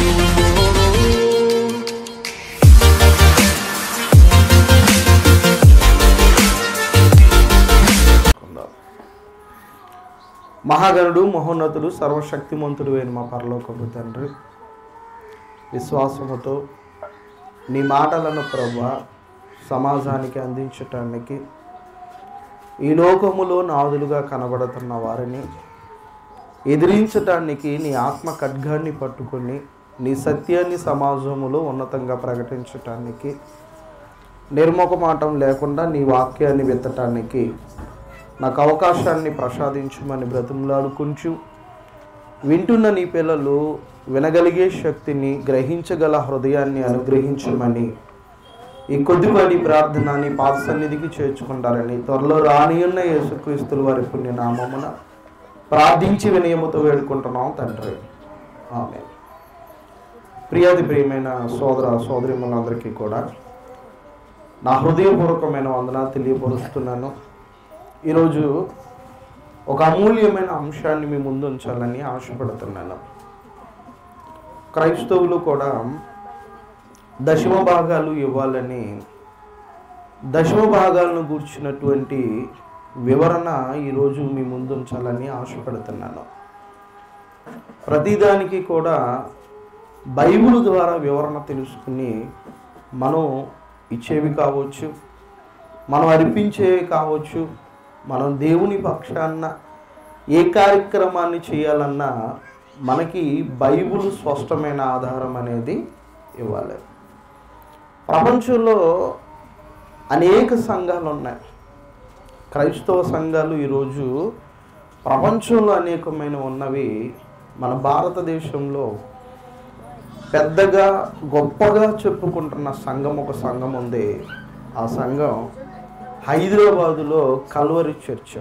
మహాగణుడు మహోన్నతుడు సర్వశక్తిమంతుడు అయిన మా పరలోకపు తండ్రి విశ్వాసముతో నీ మాటలను ప్రభు సమాజానికి అందించటానికి ఈ లోకములో నాదులుగా కనబడుతున్న వారిని ఎదిరించటానికి నీ ఆత్మ ఖడ్గాన్ని పట్టుకొని నీ సత్యాన్ని సమాజములో ఉన్నతంగా ప్రకటించటానికి నిర్ముఖమాటం లేకుండా నీ వాక్యాన్ని విత్తటానికి నాకు అవకాశాన్ని ప్రసాదించమని బ్రతిమలాడుకుంటూ వింటున్న నీ పిల్లలు వినగలిగే శక్తిని గ్రహించగల హృదయాన్ని అనుగ్రహించమని ఈ కొద్దిపాటి ప్రార్థన నీ పాద సన్నిధికి చేర్చుకుంటారని త్వరలో రానియున్న యేసుక్రీస్తుల వారి పుణ్యనామమున ప్రార్థించి వినయముతో వేడుకుంటున్నాం తండ్రి ఆమె ప్రియాది ప్రియమైన సోదర సోదరిములందరికీ కూడా నా హృదయపూర్వకమైన వందన తెలియపరుస్తున్నాను ఈరోజు ఒక అమూల్యమైన అంశాన్ని మీ ముందు ఉంచాలని ఆశపడుతున్నాను క్రైస్తవులు కూడా దశమ భాగాలు ఇవ్వాలని దశమ భాగాలను గూర్చినటువంటి వివరణ ఈరోజు మీ ముందు ఉంచాలని ఆశపడుతున్నాను ప్రతిదానికి కూడా బైబిల్ ద్వారా వివరణ తెలుసుకుని మనం ఇచ్చేవి కావచ్చు మనం అర్పించేవి కావచ్చు మనం దేవుని పక్షాన ఏ కార్యక్రమాన్ని చేయాలన్నా మనకి బైబిల్ స్పష్టమైన ఆధారం అనేది ఇవ్వాలి ప్రపంచంలో అనేక సంఘాలు ఉన్నాయి క్రైస్తవ సంఘాలు ఈరోజు ప్రపంచంలో అనేకమైన ఉన్నవి మన భారతదేశంలో పెద్దగా గొప్పగా చెప్పుకుంటున్న సంఘం ఒక సంఘం ఉంది ఆ సంఘం హైదరాబాదులో కల్వరి చర్చ్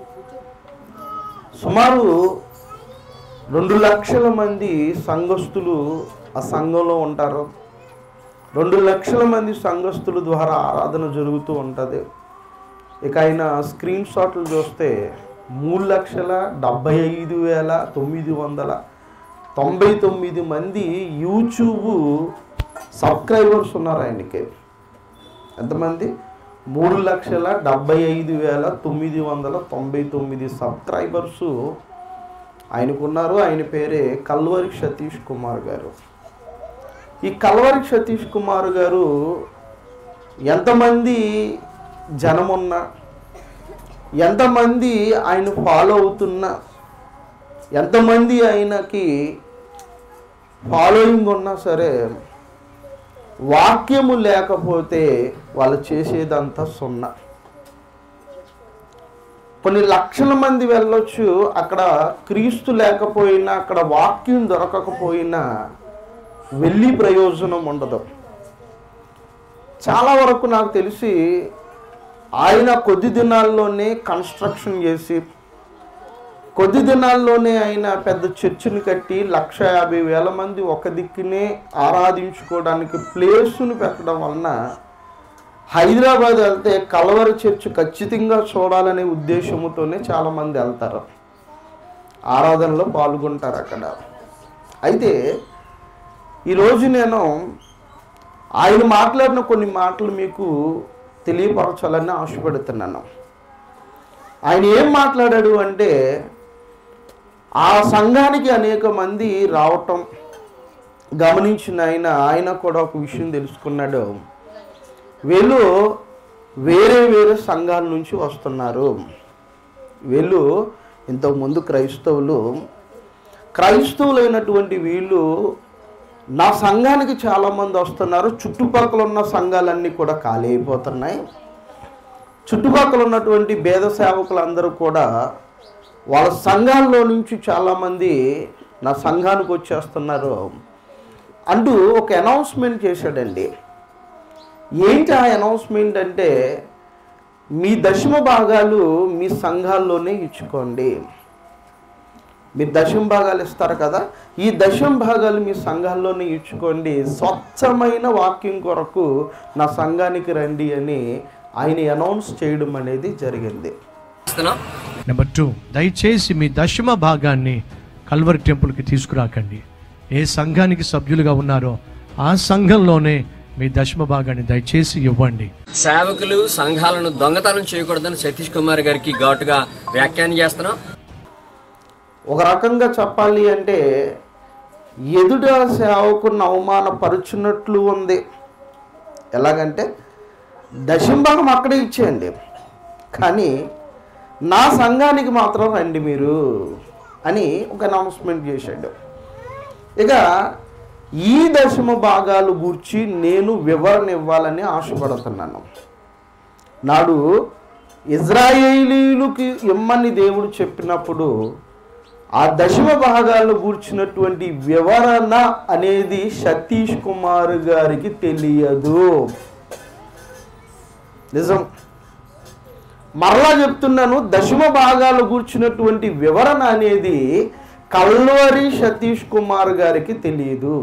సుమారు రెండు లక్షల మంది సంఘస్థులు ఆ సంఘంలో ఉంటారు రెండు లక్షల మంది సంఘస్థుల ద్వారా ఆరాధన జరుగుతూ ఉంటుంది ఇక ఆయన స్క్రీన్ షాట్లు చూస్తే మూడు లక్షల డెబ్బై ఐదు వేల తొమ్మిది వందల తొంభై తొమ్మిది మంది యూట్యూబ్ సబ్స్క్రైబర్స్ ఉన్నారు ఆయనకి ఎంతమంది మూడు లక్షల డెబ్బై ఐదు వేల తొమ్మిది వందల తొంభై తొమ్మిది సబ్స్క్రైబర్స్ ఆయనకున్నారు ఆయన పేరే కల్వరి సతీష్ కుమార్ గారు ఈ కల్వరి సతీష్ కుమార్ గారు ఎంతమంది జనమున్నా ఎంతమంది ఆయన ఫాలో అవుతున్నా ఎంతమంది ఆయనకి ఫాలోయింగ్ ఉన్నా సరే వాక్యము లేకపోతే వాళ్ళు చేసేదంతా సున్నా కొన్ని లక్షల మంది వెళ్ళొచ్చు అక్కడ క్రీస్తు లేకపోయినా అక్కడ వాక్యం దొరకకపోయినా వెళ్ళి ప్రయోజనం ఉండదు చాలా వరకు నాకు తెలిసి ఆయన కొద్ది దినాల్లోనే కన్స్ట్రక్షన్ చేసి కొద్ది దినాల్లోనే ఆయన పెద్ద చర్చిని కట్టి లక్ష యాభై వేల మంది ఒక దిక్కునే ఆరాధించుకోవడానికి ప్లేసును పెట్టడం వలన హైదరాబాద్ వెళ్తే కలవరి చర్చ్ ఖచ్చితంగా చూడాలనే ఉద్దేశంతోనే చాలామంది వెళ్తారు ఆరాధనలో పాల్గొంటారు అక్కడ అయితే ఈరోజు నేను ఆయన మాట్లాడిన కొన్ని మాటలు మీకు తెలియపరచాలని ఆశపడుతున్నాను ఆయన ఏం మాట్లాడాడు అంటే ఆ సంఘానికి అనేక మంది రావటం గమనించిన ఆయన ఆయన కూడా ఒక విషయం తెలుసుకున్నాడు వీళ్ళు వేరే వేరే సంఘాల నుంచి వస్తున్నారు వీళ్ళు ఇంతకుముందు క్రైస్తవులు క్రైస్తవులైనటువంటి వీళ్ళు నా సంఘానికి చాలామంది వస్తున్నారు చుట్టుపక్కల ఉన్న సంఘాలన్నీ కూడా ఖాళీ అయిపోతున్నాయి చుట్టుపక్కల ఉన్నటువంటి భేద సేవకులందరూ కూడా వాళ్ళ సంఘాల్లో నుంచి చాలామంది నా సంఘానికి వచ్చేస్తున్నారు అంటూ ఒక అనౌన్స్మెంట్ చేశాడండి ఏంటి ఆ అనౌన్స్మెంట్ అంటే మీ దశమ భాగాలు మీ సంఘాల్లోనే ఇచ్చుకోండి మీరు దశమ భాగాలు ఇస్తారు కదా ఈ దశమ భాగాలు మీ సంఘాల్లోనే ఇచ్చుకోండి స్వచ్ఛమైన వాక్యం కొరకు నా సంఘానికి రండి అని ఆయన అనౌన్స్ చేయడం అనేది జరిగింది ఇస్తున్నాం నెంబర్ టూ దయచేసి మీ దశమ భాగాన్ని కల్వరి టెంపుల్కి తీసుకురాకండి ఏ సంఘానికి సభ్యులుగా ఉన్నారో ఆ సంఘంలోనే మీ దశమ భాగాన్ని దయచేసి ఇవ్వండి సేవకులు సంఘాలను దొంగతనం చేయకూడదని సతీష్ కుమార్ గారికి ఘాటుగా వ్యాఖ్యానం చేస్తున్నాం ఒక రకంగా చెప్పాలి అంటే ఎదుట సేవకుని అవమానపరుచున్నట్లు ఉంది ఎలాగంటే దశంభాగం అక్కడే ఇచ్చేయండి కానీ నా సంఘానికి మాత్రం రండి మీరు అని ఒక అనౌన్స్మెంట్ చేశాడు ఇక ఈ దశమ భాగాలు గూర్చి నేను వివరణ ఇవ్వాలని ఆశపడుతున్నాను నాడు ఇజ్రాయేలీలకు ఇమ్మని దేవుడు చెప్పినప్పుడు ఆ దశమ భాగాలను గూర్చినటువంటి వివరణ అనేది సతీష్ కుమార్ గారికి తెలియదు నిజం మరలా చెప్తున్నాను దశమ భాగాలు గూర్చినటువంటి వివరణ అనేది కల్వరి సతీష్ కుమార్ గారికి తెలియదు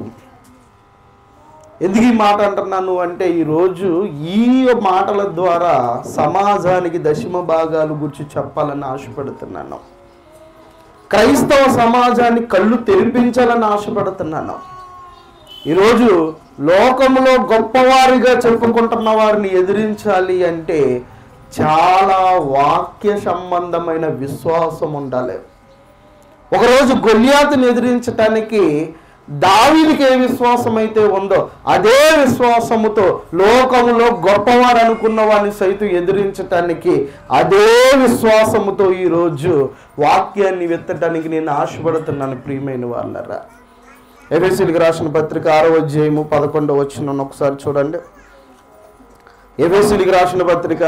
ఎందుకు ఈ మాట అంటున్నాను అంటే ఈరోజు ఈ మాటల ద్వారా సమాజానికి దశమ భాగాలు గురించి చెప్పాలని ఆశపడుతున్నాను క్రైస్తవ సమాజాన్ని కళ్ళు తెరిపించాలని ఆశపడుతున్నాను ఈరోజు లోకంలో గొప్పవారిగా చెప్పుకుంటున్న వారిని ఎదిరించాలి అంటే చాలా వాక్య సంబంధమైన విశ్వాసం ఉండాలి ఒకరోజు గొల్యాతుని ఎదిరించటానికి దావీదికి ఏ విశ్వాసం అయితే ఉందో అదే విశ్వాసముతో లోకములో గొప్పవాడు అనుకున్న వాడిని సైతం ఎదిరించటానికి అదే విశ్వాసముతో ఈరోజు వాక్యాన్ని వెత్తటానికి నేను ఆశపడుతున్నాను ప్రియమైన వాళ్ళరా ఎఫ్ఎస్సీలకు రాసిన పత్రిక ఆరో అధ్యాయము పదకొండవ వచ్చిన ఒకసారి చూడండి ఎఫ్ఎస్సీలకు రాసిన పత్రిక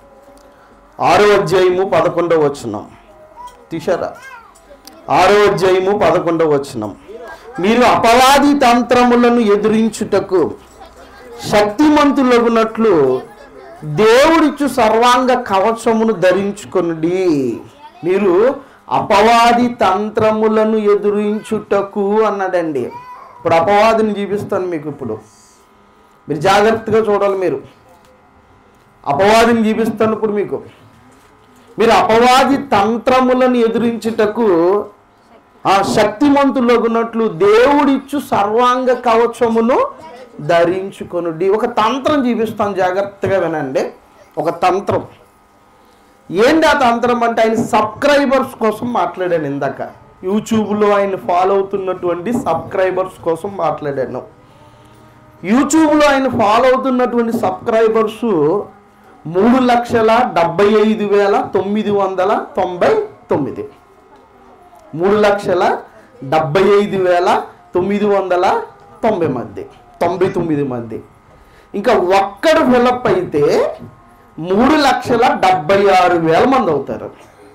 ఆరో అధ్యాయము పదకొండవ వచ్చినాం తీశారా ఆరో అధ్యాయము పదకొండవ వచనం మీరు అపవాది తంత్రములను ఎదిరించుటకు శక్తిమంతులగునట్లు దేవుడిచ్చు సర్వాంగ కవచమును ధరించుకొనుడి మీరు అపవాది తంత్రములను ఎదురించుటకు అన్నాడండి ఇప్పుడు అపవాదిని చూపిస్తాను మీకు ఇప్పుడు మీరు జాగ్రత్తగా చూడాలి మీరు అపవాదిని చూపిస్తాను ఇప్పుడు మీకు మీరు అపవాది తంత్రములను ఎదిరించుటకు ఆ శక్తిమంతులగునట్లు దేవుడిచ్చు సర్వాంగ కవచమును ధరించుకొనుడి ఒక తంత్రం చూపిస్తాను జాగ్రత్తగా వినండి ఒక తంత్రం ఏంటి ఆ తంత్రం అంటే ఆయన సబ్స్క్రైబర్స్ కోసం మాట్లాడాను ఇందాక యూట్యూబ్లో ఆయన ఫాలో అవుతున్నటువంటి సబ్స్క్రైబర్స్ కోసం మాట్లాడాను యూట్యూబ్లో ఆయన ఫాలో అవుతున్నటువంటి సబ్స్క్రైబర్స్ మూడు లక్షల డెబ్బై ఐదు వేల తొమ్మిది వందల తొంభై తొమ్మిది మూడు లక్షల డెబ్బై ఐదు వేల తొమ్మిది వందల తొంభై మంది తొంభై తొమ్మిది మంది ఇంకా ఒక్కడు ఫిలప్ అయితే మూడు లక్షల డెబ్బై ఆరు వేల మంది అవుతారు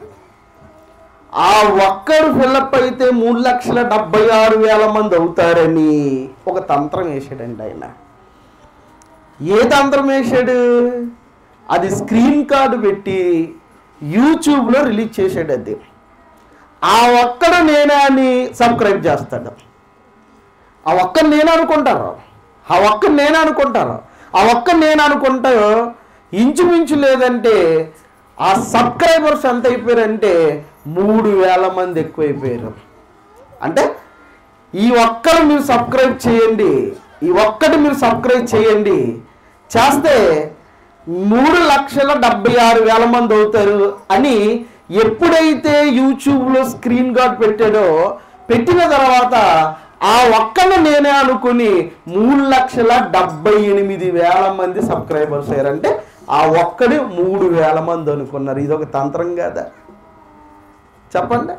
ఆ ఒక్కడు ఫిలప్ అయితే మూడు లక్షల డెబ్బై ఆరు వేల మంది అవుతారని ఒక తంత్రం వేసాడండి ఆయన ఏ తంత్రం వేసాడు అది స్క్రీన్ కార్డు పెట్టి యూట్యూబ్లో రిలీజ్ చేసాడు అది ఆ ఒక్కడు నేనే అని సబ్స్క్రైబ్ చేస్తాడు ఆ ఒక్క నేను అనుకుంటారు ఆ ఒక్క నేను అనుకుంటారు ఆ ఒక్క నేను అనుకుంటా ఇంచుమించు లేదంటే ఆ సబ్స్క్రైబర్స్ ఎంత అయిపోయారంటే మూడు వేల మంది ఎక్కువైపోయారు అంటే ఈ ఒక్కరు మీరు సబ్స్క్రైబ్ చేయండి ఈ ఒక్కటి మీరు సబ్స్క్రైబ్ చేయండి చేస్తే మూడు లక్షల డెబ్బై ఆరు వేల మంది అవుతారు అని ఎప్పుడైతే యూట్యూబ్లో స్క్రీన్ గార్డ్ పెట్టాడో పెట్టిన తర్వాత ఆ ఒక్కను నేనే అనుకుని మూడు లక్షల డెబ్బై ఎనిమిది వేల మంది సబ్స్క్రైబర్స్ అయ్యారంటే ఆ ఒక్కడి మూడు వేల మంది అనుకున్నారు ఇది ఒక తంత్రం కదా చెప్పండి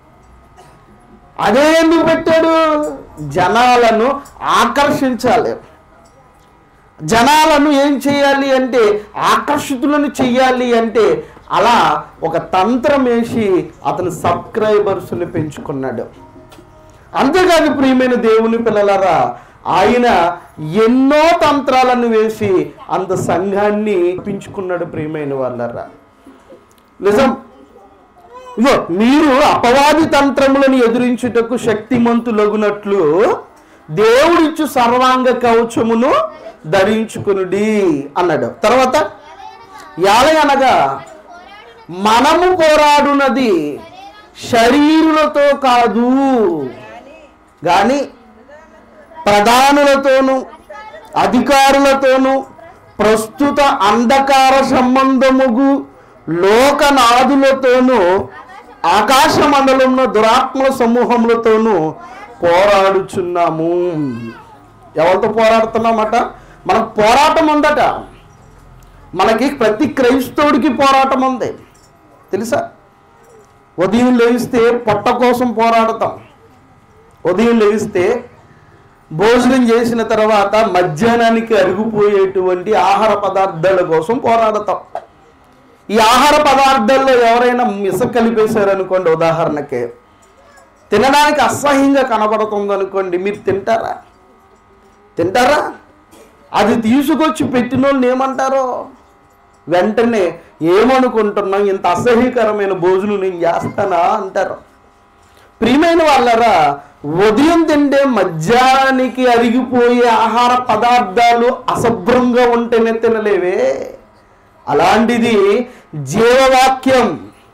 అదే ఎందుకు పెట్టాడు జనాలను ఆకర్షించాలి జనాలను ఏం చేయాలి అంటే ఆకర్షితులను చెయ్యాలి అంటే అలా ఒక తంత్రం వేసి అతను సబ్స్క్రైబర్స్ని పెంచుకున్నాడు అంతేకాదు ప్రియమైన దేవుని పిల్లలరా ఆయన ఎన్నో తంత్రాలను వేసి అంత సంఘాన్ని పెంచుకున్నాడు ప్రియమైన వాళ్ళరా నిజం ఇగో మీరు అపవాది తంత్రములను ఎదురించుటకు శక్తిమంతులగునట్లు దేవుడిచ్చు సర్వాంగ కవచమును ధరించుకునుడి అన్నాడు తర్వాత యాల అనగా మనము పోరాడునది శరీరులతో కాదు కానీ ప్రధానులతోనూ అధికారులతోనూ ప్రస్తుత అంధకార సంబంధముగు లోకనాదులతోనూ ఆకాశ మండలంలో దురాత్మల సమూహములతోనూ పోరాడుచున్నాము ఎవరితో పోరాడుతున్నామట మనకు పోరాటం ఉందట మనకి ప్రతి క్రైస్తవుడికి పోరాటం ఉంది తెలుసా ఉదయం లేస్తే పొట్ట కోసం పోరాడతాం ఉదయం లేస్తే భోజనం చేసిన తర్వాత మధ్యాహ్నానికి అరిగిపోయేటువంటి ఆహార పదార్థాల కోసం పోరాడతాం ఈ ఆహార పదార్థాల్లో ఎవరైనా మిస కలిపేశారనుకోండి ఉదాహరణకి తినడానికి అసహ్యంగా కనబడుతుంది అనుకోండి మీరు తింటారా తింటారా అది తీసుకొచ్చి పెట్టిన వాళ్ళు ఏమంటారో వెంటనే ఏమనుకుంటున్నాం ఇంత అసహ్యకరమైన భోజనం నేను చేస్తానా అంటారు ప్రియమైన వాళ్ళరా ఉదయం తింటే మధ్యాహ్నానికి అరిగిపోయే ఆహార పదార్థాలు అశుభ్రంగా ఉంటేనే తినలేవే అలాంటిది జీవవాక్యం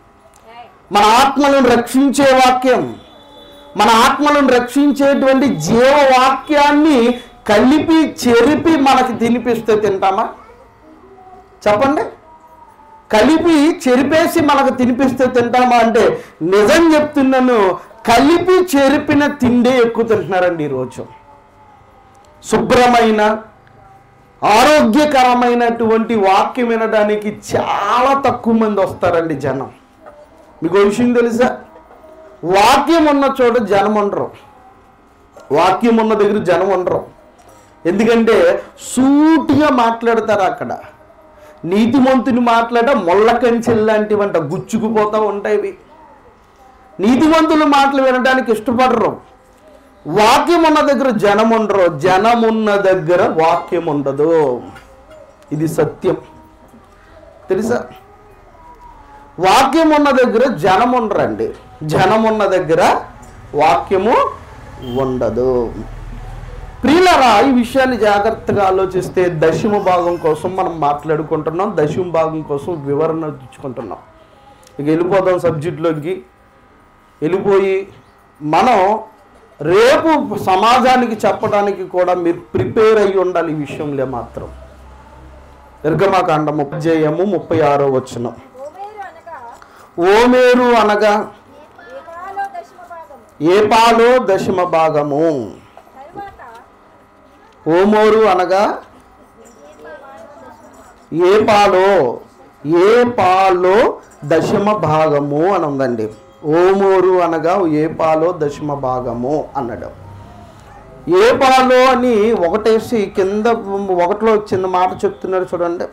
మన ఆత్మలను రక్షించే వాక్యం మన ఆత్మలను రక్షించేటువంటి జీవవాక్యాన్ని కలిపి చెరిపి మనకి తినిపిస్తే తింటామా చెప్పండి కలిపి చెరిపేసి మనకు తినిపిస్తే తింటామా అంటే నిజం చెప్తున్నాను కలిపి చెరిపిన తిండే ఎక్కువ తింటున్నారండి ఈరోజు శుభ్రమైన ఆరోగ్యకరమైనటువంటి వాక్యం వినడానికి చాలా తక్కువ మంది వస్తారండి జనం మీకు ఒక విషయం తెలుసా వాక్యం ఉన్న చోట జనం ఉండరు వాక్యం ఉన్న దగ్గర జనం ఉండరు ఎందుకంటే సూటిగా మాట్లాడతారు అక్కడ నీతిమంతుని మాట్లాడ మొల్ల కంచెలు లాంటివంట గుచ్చుకుపోతూ ఉంటాయి ఇవి. నీతిమంతుల మాటలు వినడానికి ఇష్టపడరు వాక్యం ఉన్న దగ్గర జనం ఉండరు జనం ఉన్న దగ్గర వాక్యం ఉండదు ఇది సత్యం తెలుసా వాక్యం ఉన్న దగ్గర జనం ఉండరండి జనం ఉన్న దగ్గర వాక్యము ఉండదు ప్రియులరా ఈ విషయాన్ని జాగ్రత్తగా ఆలోచిస్తే దశమ భాగం కోసం మనం మాట్లాడుకుంటున్నాం దశమ భాగం కోసం వివరణ ఇచ్చుకుంటున్నాం ఇక వెళ్ళిపోదాం సబ్జెక్టులోకి వెళ్ళిపోయి మనం రేపు సమాజానికి చెప్పడానికి కూడా మీరు ప్రిపేర్ అయ్యి ఉండాలి ఈ విషయంలో మాత్రం నిర్గమాకాండము అధ్యాయము ముప్పై ఆరో వచనం ఓమేరు అనగా ఓమేరు అనగా ఏపాలో దశమ భాగం ఏపాలో దశమ భాగము తరువాత ఓమోరు అనగా ఏ పాలో ఏ పాలో దశమ భాగము అని ఉందండి ఓమోరు అనగా ఏ పాలో దశమ భాగము అన్నాడు ఏ పాలో అని ఒకటేసి కింద ఒకటిలో చిన్న మాట చెప్తున్నాడు చూడండి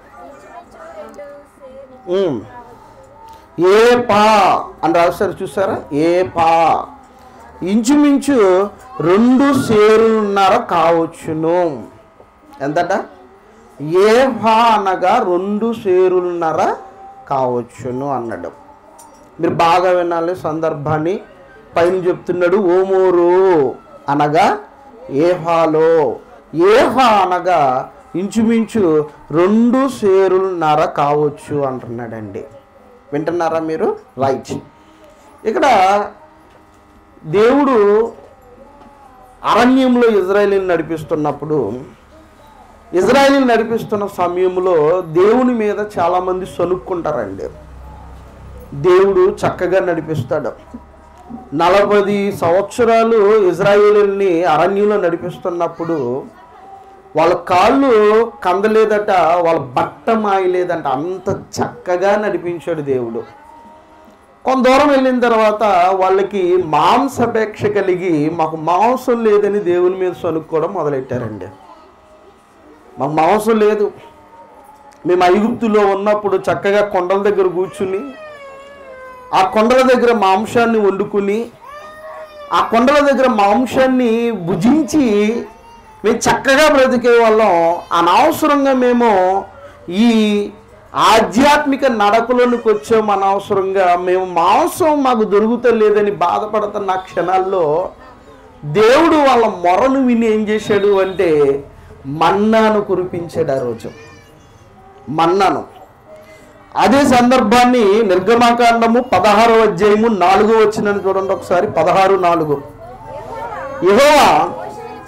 ఉమ్. ఏ పా అని రాశారు చూసారా ఏ పా ఇంచుమించు రెండు సేరున్నర కావచ్చును ఎంతట ఏ భా అనగా రెండు సేరున్నర కావచ్చును అన్నాడు మీరు బాగా వినాలి సందర్భాన్ని పైన చెప్తున్నాడు ఓమోరు అనగా ఏహాలో ఏహా అనగా ఇంచుమించు రెండు సేరున్నర కావచ్చు అంటున్నాడండి వింటున్నారా మీరు రైట్ ఇక్కడ దేవుడు అరణ్యంలో ఇజ్రాయేలీని నడిపిస్తున్నప్పుడు ఇజ్రాయేలీని నడిపిస్తున్న సమయంలో దేవుని మీద చాలామంది సనుక్కుంటారండి దేవుడు చక్కగా నడిపిస్తాడు నలభై సంవత్సరాలు ఇజ్రాయేలీని అరణ్యంలో నడిపిస్తున్నప్పుడు వాళ్ళ కాళ్ళు కందలేదట వాళ్ళ బట్ట మాయలేదంట అంత చక్కగా నడిపించాడు దేవుడు కొంత దూరం వెళ్ళిన తర్వాత వాళ్ళకి మాంసపేక్ష కలిగి మాకు మాంసం లేదని దేవుని మీద సనుక్కోవడం మొదలెట్టారండి మాకు మాంసం లేదు మేము ఐగుప్తులో ఉన్నప్పుడు చక్కగా కొండల దగ్గర కూర్చుని ఆ కొండల దగ్గర మాంసాన్ని వండుకుని ఆ కొండల దగ్గర మాంసాన్ని భుజించి మేము చక్కగా బ్రతికే వాళ్ళం అనవసరంగా మేము ఈ ఆధ్యాత్మిక నడకలోనికి వచ్చాం అనవసరంగా మేము మాంసం మాకు దొరుకుతలేదని బాధపడుతున్న ఆ క్షణాల్లో దేవుడు వాళ్ళ మొరను విని ఏం చేశాడు అంటే మన్నాను కురిపించాడు ఆ రోజు మన్నాను అదే సందర్భాన్ని నిర్గమాకాండము పదహారో అధ్యాయము నాలుగో వచ్చినని చూడండి ఒకసారి పదహారు నాలుగు యెహోవా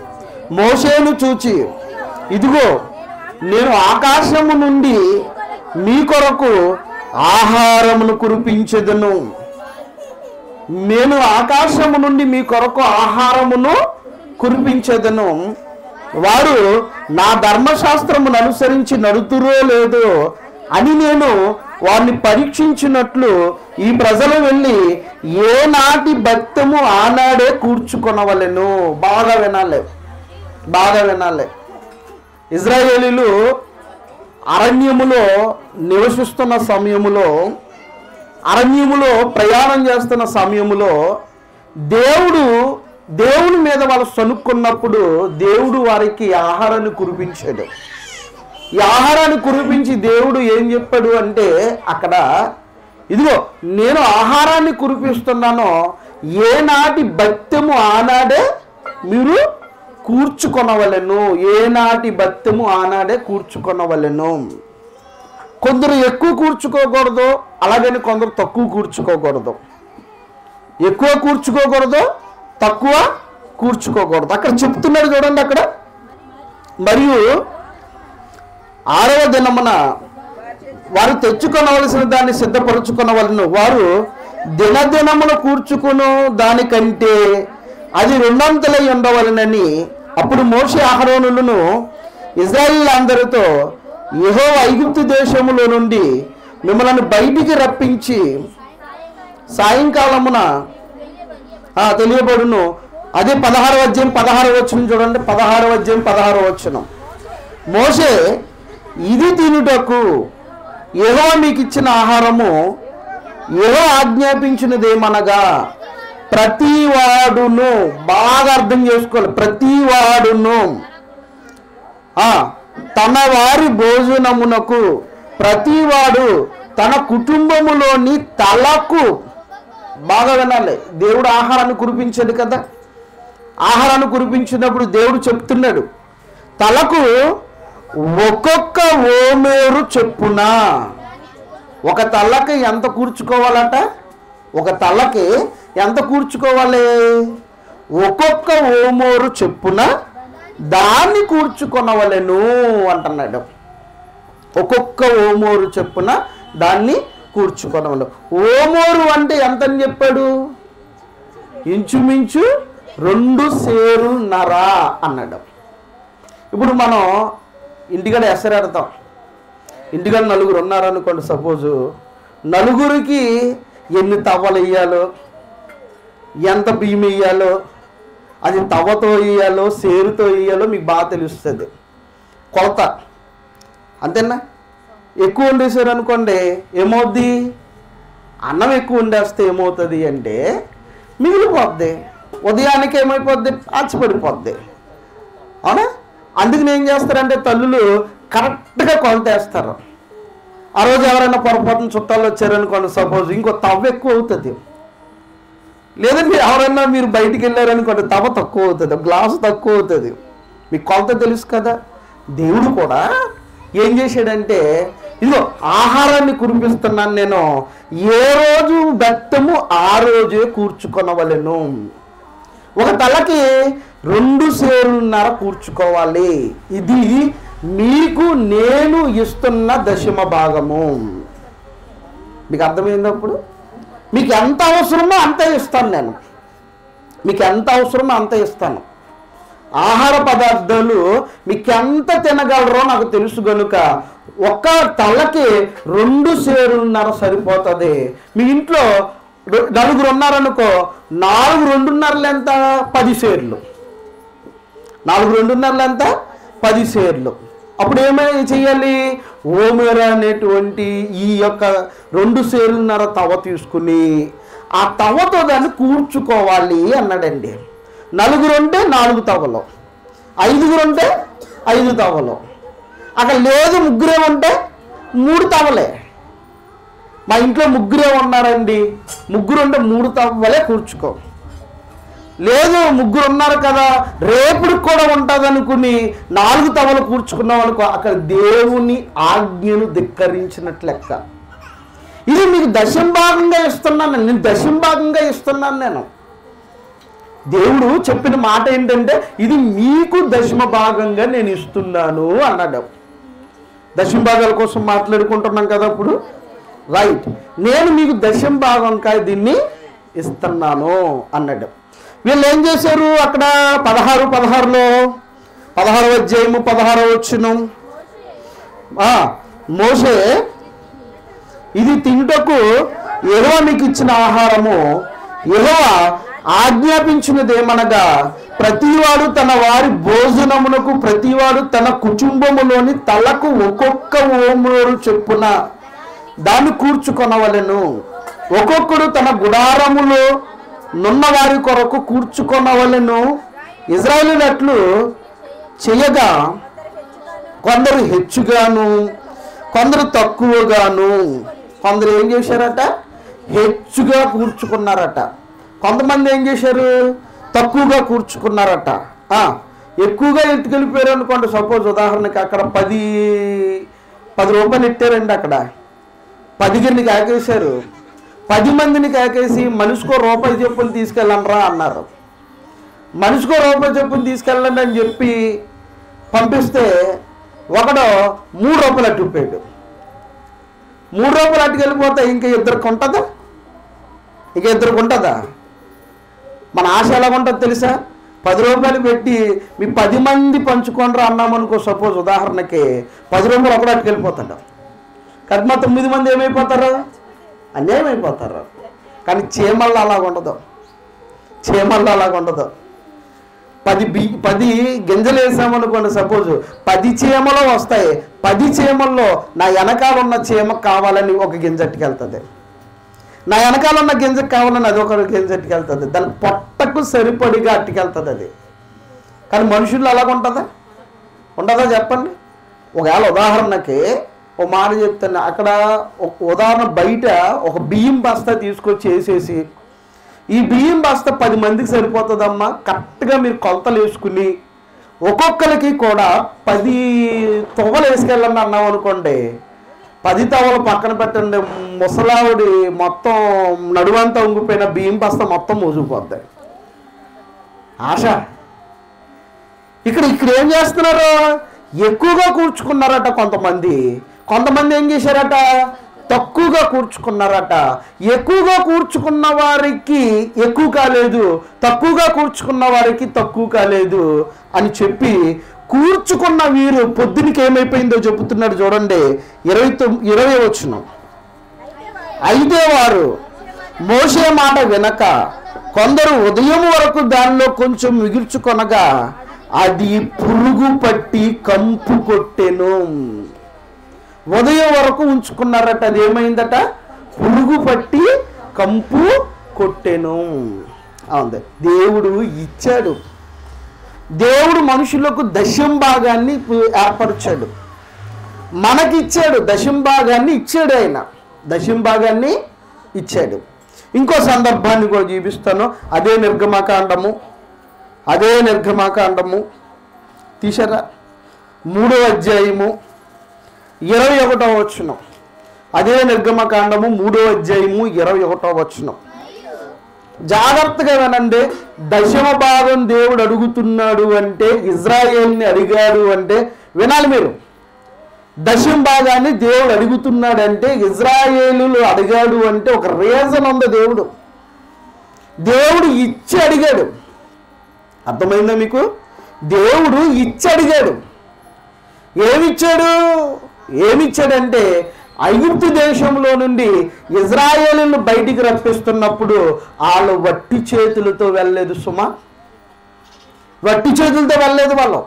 మోషేను చూచి ఇదిగో నేను ఆకాశము నుండి మీ కొరకు ఆహారమును కురిపించెదను నేను ఆకాశము నుండి మీ కొరకు ఆహారమును కురిపించేదను వారు నా ధర్మశాస్త్రమును అనుసరించి నడుతురో లేదో అని నేను వారిని పరీక్షించినట్లు ఈ ప్రజలు వెళ్ళి ఏ నాటి భక్తము ఆనాడే కూర్చుకొనవలెను బాగా వినాలి బాగా వినాలి ఇజ్రాయేలీలు అరణ్యములో నివసిస్తున్న సమయములో అరణ్యములో ప్రయాణం చేస్తున్న సమయములో దేవుడు దేవుని మీద వాళ్ళు సనుక్కున్నప్పుడు దేవుడు వారికి ఆహారాన్ని కురిపించాడు ఈ ఆహారాన్ని కురిపించి దేవుడు ఏం చెప్పాడు అంటే అక్కడ ఇదిగో నేను ఆహారాన్ని కురిపిస్తున్నానో ఏనాటి భక్తము ఆనాడే మీరు కూర్చుకొనవలెను ఏనాటి భక్తము ఆనాడే కూర్చుకొనవలెను కొందరు ఎక్కువ కూర్చుకోకూడదు అలాగని కొందరు తక్కువ కూర్చుకోకూడదు ఎక్కువ కూర్చుకోకూడదు తక్కువ కూర్చుకోకూడదు అక్కడ చెప్తున్నాడు చూడండి అక్కడ మరియు ఆరవ దినమున వారు తెచ్చుకొనవలసిన దాన్ని సిద్ధపరచుకొనవలను వారు దినదినమున కూర్చుకును దానికంటే అది రెండంతలై ఉండవలనని అప్పుడు మోషే ఆహరోనులను ఇజ్రాయిల్ అందరితో యహో ఐగుప్తు దేశములో నుండి మిమ్మల్ని బయటికి రప్పించి సాయంకాలమున ఆ, తెలియబడును అదే పదహారు అధ్యాయం పదహారు వచ్చిన చూడండి పదహారు అధ్యాయం పదహారు వచ్చిన మోషే ఇది తినుటకు ఏహో మీకు ఇచ్చిన ఆహారము ఏహో ఆజ్ఞాపించినదేమనగా ప్రతి వాడును బాగా అర్థం చేసుకోవాలి ప్రతి వాడును ఆ, తన వారి భోజనమునకు ప్రతివాడు తన కుటుంబములోని తలకు బాగా వినాలి దేవుడు ఆహారాన్ని కురిపించాడు కదా ఆహారాన్ని కురిపించినప్పుడు దేవుడు చెప్తున్నాడు తలకు ఒక్కొక్క ఓమేరు చెప్పున ఒక తలకి ఎంత కూర్చుకోవాలట ఒక తలకి ఎంత కూర్చుకోవాలి ఒక్కొక్క ఓమోరు చెప్పున దాన్ని కూర్చుకొనవలెను అంటున్నాడు ఒక్కొక్క ఓమోరు చెప్పున దాన్ని కూర్చుకొనవలెను ఓమోరు అంటే ఎంత అని చెప్పాడు ఇంచుమించు రెండు సేరున్నర అన్నాడు ఇప్పుడు మనం ఇంటికాడ ఎసరెడతాం ఇంటికాడ నలుగురు ఉన్నారనుకోండి సపోజు నలుగురికి ఎన్ని తవ్వలు వేయాలో ఎంత బియ్యం వేయాలో అది తవ్వతో వేయాలో సేరుతో వేయాలో మీకు బాగా తెలుస్తుంది కొలత అంతేనా ఎక్కువ వండేసారు అనుకోండి ఏమవుద్ది అన్నం ఎక్కువ వండేస్తే ఏమవుతుంది అంటే మిగిలిపోద్ది ఉదయానికి ఏమైపోద్ది ఆచిపడిపోద్ది అవునా అందుకని ఏం చేస్తారంటే తల్లులు కరెక్ట్గా కొలతేస్తారు ఆ రోజు ఎవరైనా పొరపాటున చుట్టాలు వచ్చారనుకోండి సపోజ్ ఇంకో తవ్వ ఎక్కువ అవుతుంది లేదా మీరు ఎవరైనా మీరు బయటికి వెళ్ళారనుకోండి తవ తక్కువ అవుతుంది గ్లాసు తక్కువ అవుతుంది మీకు కొలత తెలుసు కదా దేవుడు కూడా ఏం చేశాడంటే ఇదిగో ఆహారాన్ని కురిపిస్తున్నాను నేను ఏ రోజు బెత్తము ఆ రోజే కూర్చుకొనవలెను ఒక తలకి రెండు సేరున్నర కూర్చుకోవాలి ఇది మీకు నేను ఇస్తున్న దశమ భాగము మీకు అర్థమైందప్పుడు మీకు ఎంత అవసరమో అంతే ఇస్తాను నేను మీకు ఎంత అవసరమో అంత ఇస్తాను ఆహార పదార్థాలు మీకు ఎంత తినగలరో నాకు తెలుసు గనుక ఒక్క తలకి రెండు సేరున్నర సరిపోతుంది మీ ఇంట్లో రె- నలుగురు ఉన్నారనుకో నాలుగు రెండున్నరలు ఎంత పది సేర్లు నాలుగు రెండున్నరలు ఎంత పది సేర్లు అప్పుడు ఏమైనా చేయాలి ఓమేర అనేటువంటి ఈ యొక్క రెండు సేరున్నర తవ తీసుకుని ఆ తవతో దాన్ని కూర్చుకోవాలి అన్నాడండి నలుగురు ఉంటే నాలుగు తవలు ఐదుగురు ఉంటే ఐదు తవలు అక్కడ లేదు ముగ్గురే ఉంటే మూడు తవలే మా ఇంట్లో ముగ్గురే ఉన్నారండి ముగ్గురు ఉంటే మూడు తవ్వలే కూర్చుకో లేదు ముగ్గురు ఉన్నారు కదా రేపుడు కూడా ఉంటుంది అనుకుని నాలుగు తవలు కూర్చుకున్నాం అనుకో అక్కడ దేవుని ఆజ్ఞను ధిక్కరించినట్లు లెక్క ఇది మీకు దశం భాగంగా ఇస్తున్నాను నేను దశం భాగంగా ఇస్తున్నాను నేను దేవుడు చెప్పిన మాట ఏంటంటే ఇది మీకు దశమ భాగంగా నేను ఇస్తున్నాను అన్నాడు దశమ భాగాల కోసం మాట్లాడుకుంటున్నాం కదా అప్పుడు రైట్ నేను మీకు దశమ భాగంగా దీన్ని ఇస్తున్నాను అన్నాడు వీళ్ళు ఏం చేశారు అక్కడ పదహారు పదహారులో పదహారు అధ్యాయము పదహారు వచ్చిన మోసే ఇది తింటకు యెహోవా నీకు ఇచ్చిన ఆహారము యెహోవా ఆజ్ఞాపించినదేమనగా ప్రతివాడు తన వారి భోజనమునకు ప్రతివాడు తన కుటుంబములోని తలకు ఒక్కొక్క ఓమూరు చెప్పున దాన్ని కూర్చుకొనవలెను ఒక్కొక్కడు తన గుడారములో నున్న వారి కొరకు కూర్చుకొనవలెను ఇజ్రాయేలీలట్లు చేయగా కొందరు హెచ్చుగాను కొందరు తక్కువగాను కొందరు ఏం చేశారట హెచ్చుగా కూర్చుకున్నారట కొంతమంది ఏం చేశారు తక్కువగా కూర్చుకున్నారట ఆ, ఎక్కువగా ఎత్తుకెళ్ళిపోయారు అనుకోండి సపోజ్ ఉదాహరణకి అక్కడ పది పది రూపాయలు ఇట్టారండి అక్కడ పదిగిరిని కాకేశారు పది మందిని కాకేసి మనిషికో రూపాయి చెప్పులు తీసుకెళ్ళండ్రా అన్నారు మనిషికో రూపాయి చెప్పులు తీసుకెళ్ళండి అని చెప్పి పంపిస్తే ఒకడు మూడు రూపాయలు అట్టుపోయాడు మూడు రూపాయలు అట్టుకెళ్ళిపోతే ఇంకా ఇద్దరికి ఉంటుందా ఇక ఇద్దరికి ఉంటుందా మన ఆశ ఎలా ఉంటుంది తెలుసా పది రూపాయలు పెట్టి మీ పది మంది పంచుకోండి అన్నామనుకో సపోజ్ ఉదాహరణకి పది రూపాయలు ఒకడు అట్టుకెళ్ళిపోతాడు కానీ మా తొమ్మిది మంది ఏమైపోతారు అన్యాయం అయిపోతారు కానీ చీమల్లో అలాగ ఉండదు చీమల్లో అలాగ ఉండదు పది బి పది గింజలు వేసామనుకోండి సపోజ్ పది చీమలు వస్తాయి పది చీమల్లో నా వెనకాల ఉన్న చీమ కావాలని ఒక గింజ అట్టుకెళ్తుంది నా వెనకాల ఉన్న గింజకు కావాలని అది ఒక గింజ అట్టుకెళ్తుంది దాని పొట్టకు సరిపడిగా అట్టుకెళ్తుంది అది కానీ మనుషుల్లో అలాగ ఉంటుందా ఉండదా చెప్పండి ఒకవేళ ఉదాహరణకి ఓ మాట చెప్తాను అక్కడ ఒక ఉదాహరణ బయట ఒక బియ్యం బస్తా తీసుకొచ్చి వేసేసి ఈ బియ్యం బస్తా పది మందికి సరిపోతుందమ్మా కరెక్ట్గా మీరు కొలతలు వేసుకుని ఒక్కొక్కరికి కూడా పది తొవలు వేసుకెళ్ళండి అన్నాం అనుకోండి పది తవలు పక్కన పెట్టండి ముసలావిడి మొత్తం నడువంతా ఉంగిపోయిన బియ్యం బస్తా మొత్తం మోసుకుపోద్ది ఆశ ఇక్కడ ఇక్కడ ఏం చేస్తున్నారు ఎక్కువగా కూర్చుకున్నారట కొంతమంది కొంతమంది ఏం చేశారట తక్కువగా కూర్చుకున్నారట ఎక్కువగా కూర్చుకున్న వారికి ఎక్కువ కాలేదు తక్కువగా కూర్చుకున్న వారికి తక్కువ కాలేదు అని చెప్పి కూర్చుకున్న వీరు పొద్దునికి ఏమైపోయిందో చెబుతున్నాడు చూడండి ఇరవై తొమ్మిది ఇరవై వచ్చిన అయితే వారు మోసే మాట వినక కొందరు ఉదయం వరకు దానిలో కొంచెం మిగిల్చుకొనగా అది పురుగు పట్టి కంపు కొట్టెను ఉదయం వరకు ఉంచుకున్నారట అది ఏమైందట పురుగు పట్టి కంపు కొట్టెను అవుంది దేవుడు ఇచ్చాడు దేవుడు మనుషులకు దశం భాగాన్ని ఏర్పరిచాడు మనకిచ్చాడు దశం భాగాన్ని ఇచ్చాడు ఆయన దశం భాగాన్ని ఇచ్చాడు ఇంకో సందర్భాన్ని కూడా చూపిస్తాను అదే నిర్గమకాండము అదే నిర్గమకాండము తీసారా మూడో అధ్యాయము ఇరవై ఒకటో వచ్చును అదే నిర్గమకాండము మూడో అధ్యాయము ఇరవై ఒకటో వచ్చును జాగ్రత్తగా వినండి దశమ భాగం దేవుడు అడుగుతున్నాడు అంటే ఇజ్రాయేల్ని అడిగాడు అంటే వినాలి మీరు దశమ భాగాన్ని దేవుడు అడుగుతున్నాడంటే ఇజ్రాయేలు అడిగాడు అంటే ఒక రీజన్ ఉంది దేవుడు దేవుడు ఇచ్చి అడిగాడు అర్థమైందా మీకు దేవుడు ఇచ్చి అడిగాడు ఏమిచ్చాడు ఏమిచ్చాడంటే ఐగుప్తు దేశంలో నుండి ఇజ్రాయేలును బయటికి రప్పిస్తున్నప్పుడు వాళ్ళు వట్టి చేతులతో వెళ్ళలేదు సుమా వట్టి చేతులతో వెళ్ళలేదు వాళ్ళు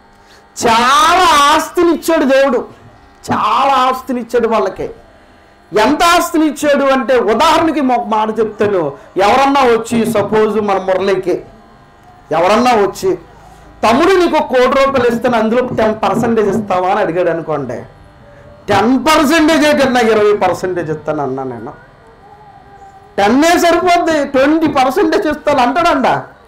చాలా ఆస్తిని ఇచ్చాడు దేవుడు చాలా ఆస్తిని ఇచ్చాడు వాళ్ళకి ఎంత ఆస్తిని ఇచ్చాడు అంటే ఉదాహరణకి ఒక మాట చెప్తాను ఎవరన్నా వచ్చి సపోజ్ మన మురళికి ఎవరన్నా వచ్చి తమ్ముడు నీకు ఒక కోటి రూపాయలు ఇస్తాను అందులో టెన్ పర్సెంటేజ్ ఇస్తావా అని అడిగాడు అనుకోండి టెన్ పర్సెంటేజ్ ఏంటి నాకు ఇరవై పర్సెంటేజ్ ఇస్తాను అన్నా నేను టెన్నే సరిపోద్ది ట్వంటీ పర్సెంటేజ్ ఇస్తాను అంటాడండ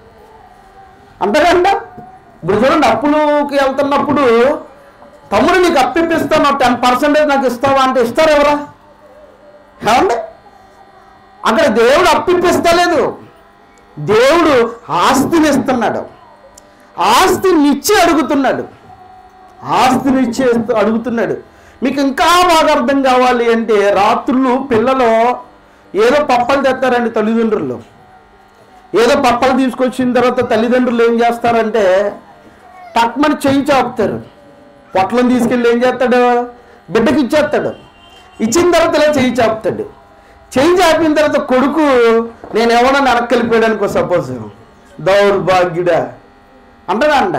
అంటాడండ ఇప్పుడు చూడండి అప్పులుకి వెళ్తున్నప్పుడు తమ్ముడు నీకు అప్పిప్పిస్తాను టెన్ పర్సెంటేజ్ నాకు ఇస్తావా అంటే ఇస్తారు ఎవరా ఏమండి అక్కడ దేవుడు అప్పిప్పిస్తలేదు దేవుడు ఆస్తిని ఇస్తున్నాడు ఆస్తిని ఇచ్చి అడుగుతున్నాడు ఆస్తిని ఇచ్చి అడుగుతున్నాడు మీకు ఇంకా బాగా అర్థం కావాలి అంటే రాత్రులు పిల్లలు ఏదో పప్పలు తెస్తారండి తల్లిదండ్రులు ఏదో పప్పలు తీసుకొచ్చిన తర్వాత తల్లిదండ్రులు ఏం చేస్తారంటే టక్మని చెయ్యి చాపుతారు పొట్లం తీసుకెళ్ళి ఏం చేస్తాడు బిడ్డకి ఇచ్చేస్తాడు ఇచ్చిన తర్వాత ఇలా చెయ్యి చాపుతాడు చెయ్యి చాపిన తర్వాత కొడుకు నేను ఎవడో వెనక్కి అనుకో సపోజ్ దౌర్భాగ్యుడా అంటాడా అంట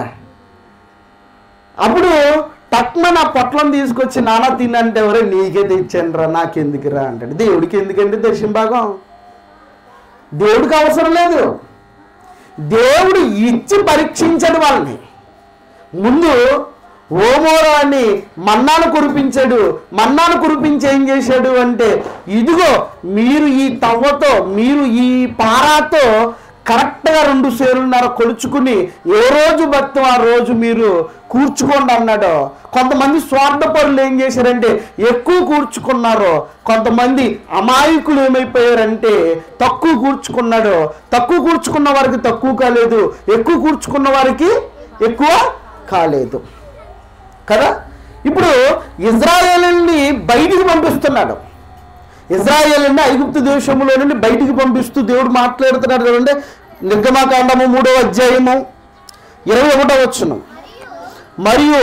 అప్పుడు టక్మ నా పొట్లం తీసుకొచ్చి నాన్న తినంటే ఎవరే నీకే తెచ్చాను రా నాకెందుకురా అంటాడు దేవుడికి ఎందుకంటే దర్శనం భాగం దేవుడికి అవసరం లేదు దేవుడు ఇచ్చి పరీక్షించాడు వాళ్ళని ముందు ఓమోరాన్ని మన్నాను కురిపించాడు మన్నాను కురిపించి ఏం చేశాడు అంటే ఇదిగో మీరు ఈ తవ్వతో మీరు ఈ పారాతో కరెక్ట్గా రెండు సేరున్నర కొలుచుకుని ఏ రోజు భక్తం ఆ రోజు మీరు కూర్చుకోండి అన్నాడు కొంతమంది స్వార్థపరులు ఏం చేశారంటే ఎక్కువ కూర్చుకున్నారు కొంతమంది అమాయకులు ఏమైపోయారంటే తక్కువ కూర్చుకున్నాడు తక్కువ కూర్చుకున్న వారికి తక్కువ కాలేదు ఎక్కువ కూర్చుకున్న వారికి ఎక్కువ కాలేదు కదా ఇప్పుడు ఇజ్రాయేల్ని బయటికి పంపిస్తున్నాడు ఇజ్రాయేల్ని ఐగుప్తు దేశంలో నుండి బయటికి పంపిస్తూ దేవుడు మాట్లాడుతున్నాడు చూడండి నిర్గమాకాండము మూడవ అధ్యాయము ఇరవై ఒకటో వచ్చును మరియు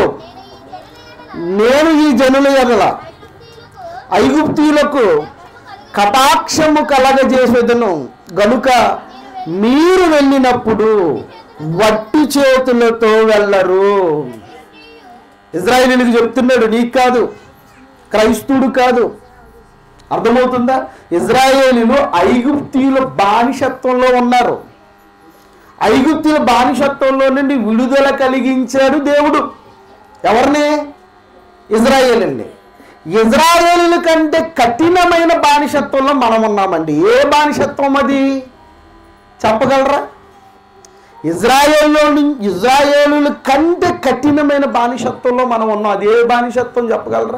నేను ఈ జనుల ఎడల ఐగుప్తీయులకు కటాక్షము కలగజేసేదను గనుక మీరు వెళ్ళినప్పుడు వట్టి చేతులతో వెళ్ళరు ఇజ్రాయేలీలకు చెప్తున్నాడు నీకు కాదు క్రైస్తవుడు కాదు అర్థమవుతుందా ఇజ్రాయేలీలు ఐగుప్తీయుల బానిసత్వంలో ఉన్నారు ఐగుప్తుల బానిసత్వంలో నుండి విడుదల కలిగించాడు దేవుడు ఎవరిని ఇజ్రాయేలీని ఇజ్రాయేలీల కంటే కఠినమైన బానిసత్వంలో మనం ఉన్నామండి ఏ బానిసత్వం అది చెప్పగలరా ఇజ్రాయేల్లో నుం- ఇజ్రాయేలుల కంటే కఠినమైన బానిసత్వంలో మనం ఉన్నాం అది ఏ బానిసత్వం చెప్పగలరా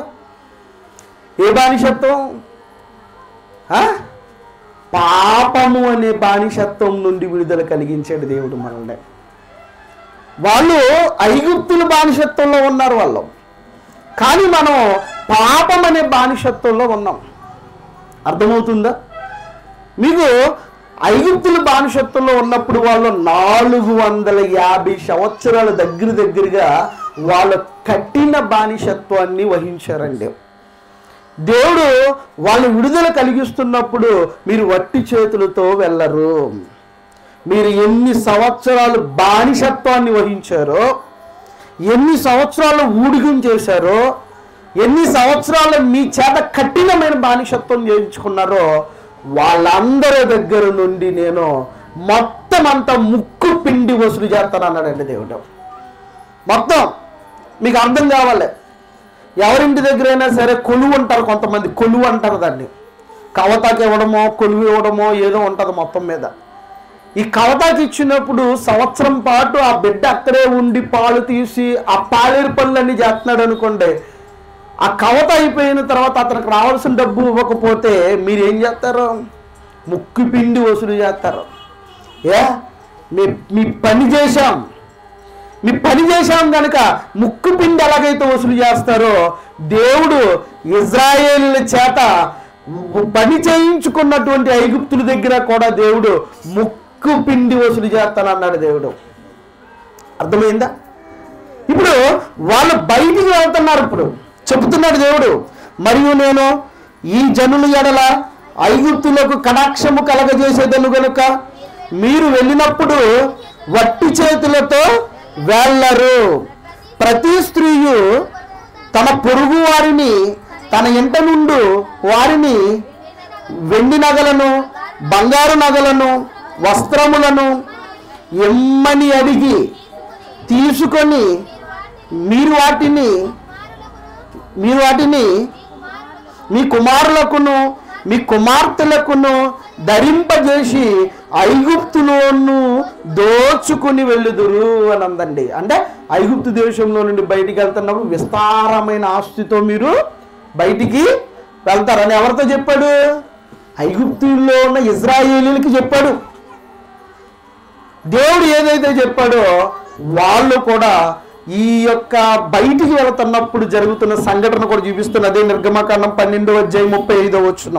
ఏ బానిసత్వం ఆ? పాపము అనే బానిసత్వం నుండి విడుదల కలిగించాడు దేవుడు మనల్ని వాళ్ళు ఐగుప్తుల బానిసత్వంలో ఉన్నారు వాళ్ళు కానీ మనం పాపం అనే బానిసత్వంలో ఉన్నాం అర్థమవుతుందా మీకు ఐగుప్తుల బానిసత్వంలో ఉన్నప్పుడు వాళ్ళు నాలుగు వందల యాభై సంవత్సరాల దగ్గర దగ్గరగా వాళ్ళ కఠిన బానిసత్వాన్ని వహించారండి దేవుడు వాళ్ళు విడుదల కలిగిస్తున్నప్పుడు మీరు వట్టి చేతులతో వెళ్ళరు మీరు ఎన్ని సంవత్సరాలు బానిసత్వాన్ని వహించారో ఎన్ని సంవత్సరాలు ఊడిగం చేశారో ఎన్ని సంవత్సరాలు మీ చేత కఠినమైన బానిసత్వం చేయించుకున్నారో వాళ్ళందరి దగ్గర నుండి నేను మొత్తం అంతా ముక్కు పిండి వసూలు చేస్తాను అన్నాడండి దేవుడు మొత్తం మీకు అర్థం కావాలి ఎవరింటి దగ్గరైనా సరే కొలువు అంటారు కొంతమంది కొలువు అంటారు దాన్ని కవతాకి ఇవ్వడమో కొలువు ఇవ్వడమో ఏదో ఉంటుంది మొత్తం మీద ఈ కవతాకి ఇచ్చినప్పుడు సంవత్సరం పాటు ఆ బిడ్డ అక్కడే ఉండి పాలు తీసి ఆ పాలేరు పనులన్నీ చేస్తున్నాడు అనుకోండి ఆ కవత అయిపోయిన తర్వాత అతనికి రావాల్సిన డబ్బు ఇవ్వకపోతే మీరు ఏం చేస్తారు ముక్కు పిండి వసూలు చేస్తారు ఏ మీ మీ పని చేశాం మీ పని చేశాం కనుక ముక్కు పిండి ఎలాగైతే వసూలు చేస్తారో దేవుడు ఇజ్రాయేలుల చేత పని చేయించుకున్నటువంటి ఐగుప్తుల దగ్గర కూడా దేవుడు ముక్కు పిండి వసూలు చేస్తానన్నాడు దేవుడు అర్థమైందా ఇప్పుడు వాళ్ళు బయటికి వెళ్తున్నారు ఇప్పుడు చెబుతున్నాడు దేవుడు మరియు నేను ఈ జనుల ఎడల ఐగుప్తులకు కటాక్షము కలగజేసేదను గనుక మీరు వెళ్ళినప్పుడు వట్టి చేతులతో వెళ్ళరు ప్రతి స్త్రీయు తన పొరుగు వారిని తన ఇంట నుండు వారిని వెండి నగలను బంగారు నగలను వస్త్రములను ఎమ్మని అడిగి తీసుకొని మీరు వాటిని మీరు వాటిని మీ కుమారులకును మీ కుమార్తెలకును ధరింపజేసి ఐగుప్తులోను దోచుకుని వెళ్ళుదురు అని అందండి అంటే ఐగుప్తు దేశంలో నుండి బయటికి వెళ్తున్నప్పుడు విస్తారమైన ఆస్తితో మీరు బయటికి వెళ్తారని ఎవరితో చెప్పాడు ఐగుప్తుల్లో ఉన్న ఇజ్రాయేలీలకి చెప్పాడు దేవుడు ఏదైతే చెప్పాడో వాళ్ళు కూడా ఈ యొక్క బయటికి వెళుతున్నప్పుడు జరుగుతున్న సంఘటన కూడా చూపిస్తున్న అదే నిర్గమకాండం పన్నెండవ అధ్యాయం ముప్పై ఐదో వచ్చినాం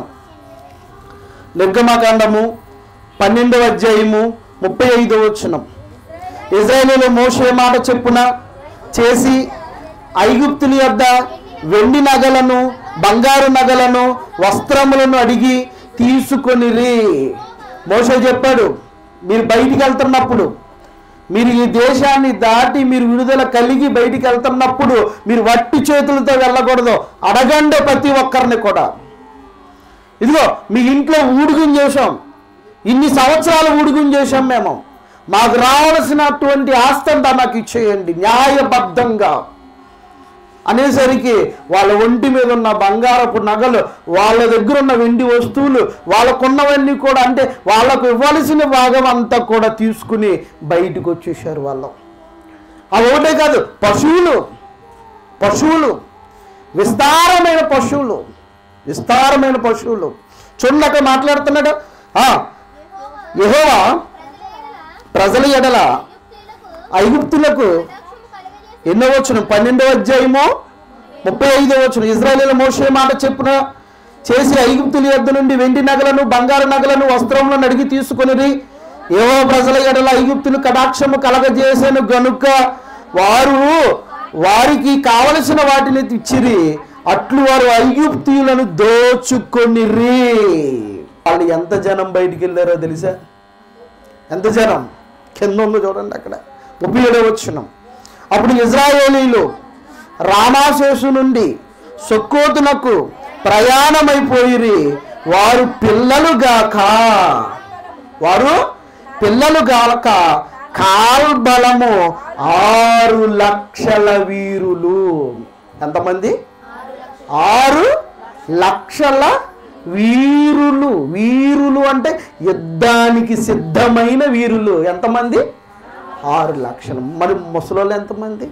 నిర్గమకాండము పన్నెండవ అధ్యాయము ముప్పై ఐదో వచ్చినాం ఇజ్రాయేలీలో మోసే మాట చెప్పున చేసి ఐగుప్తుల యొద్ద వెండి నగలను బంగారు నగలను వస్త్రములను అడిగి తీసుకొనిరి మోసే చెప్పాడు మీరు బయటికి వెళ్తున్నప్పుడు మీరు ఈ దేశాన్ని దాటి మీరు విడుదల కలిగి బయటికి వెళ్తున్నప్పుడు మీరు వట్టి చేతులతో వెళ్ళకూడదు అడగండి ప్రతి ఒక్కరిని కూడా ఇదిగో మీ ఇంట్లో ఊడుగుం చేశాం ఇన్ని సంవత్సరాలు ఊడుగుం చేశాం మేము మాకు రావాల్సినటువంటి ఆస్తి అంతా నాకు ఇచ్చేయండి న్యాయబద్ధంగా అనేసరికి వాళ్ళ ఒంటి మీద ఉన్న బంగారపు నగలు వాళ్ళ దగ్గర ఉన్న వెండి వస్తువులు వాళ్ళకున్నవన్నీ కూడా అంటే వాళ్ళకు ఇవ్వాల్సిన భాగం అంతా కూడా తీసుకుని బయటకు వచ్చేసారు వాళ్ళు అవి ఒకటే కాదు పశువులు పశువులు విస్తారమైన పశువులు విస్తారమైన పశువులు చూడండి అక్కడ మాట్లాడుతున్నాడు ఆ, యెహోవా ప్రజల ఎడల ఐగుప్తులకు ఎన్నో వచ్చిన పన్నెండవ అధ్యాయము ముప్పై ఐదో వచ్చిన ఇజ్రాయేలీల మోసే మాట చెప్పున చేసి ఐగుప్తుల యొద్ద నుండి వెండి నగలను బంగారు నగలను వస్త్రములను అడిగి తీసుకొనిరి ఏవో ప్రజల ఎడల ఐగుప్తులు కటాక్షము కలగజేసాను గనుక వారు వారికి కావలసిన వాటిని ఇచ్చిరి అట్లు వారు ఐగుప్తీయులను దోచుకొనిరి వాళ్ళు ఎంత జనం బయటికి వెళ్ళారో తెలుసా ఎంత జనం కింద ఉందో చూడండి అక్కడ ముప్పై ఏడో వచ్చినాం అప్పుడు ఇజ్రాయేలీలు రామాశేషు నుండి సొక్కోతునకు ప్రయాణమైపోయిరి వారు పిల్లలు గాక వారు పిల్లలు గాక కాల్బలము ఆరు లక్షల వీరులు ఎంతమంది ఆరు లక్షల వీరులు వీరులు అంటే యుద్ధానికి సిద్ధమైన వీరులు ఎంతమంది ఆరు లక్షలు మరి ముసలోళ్ళు ఎంతమంది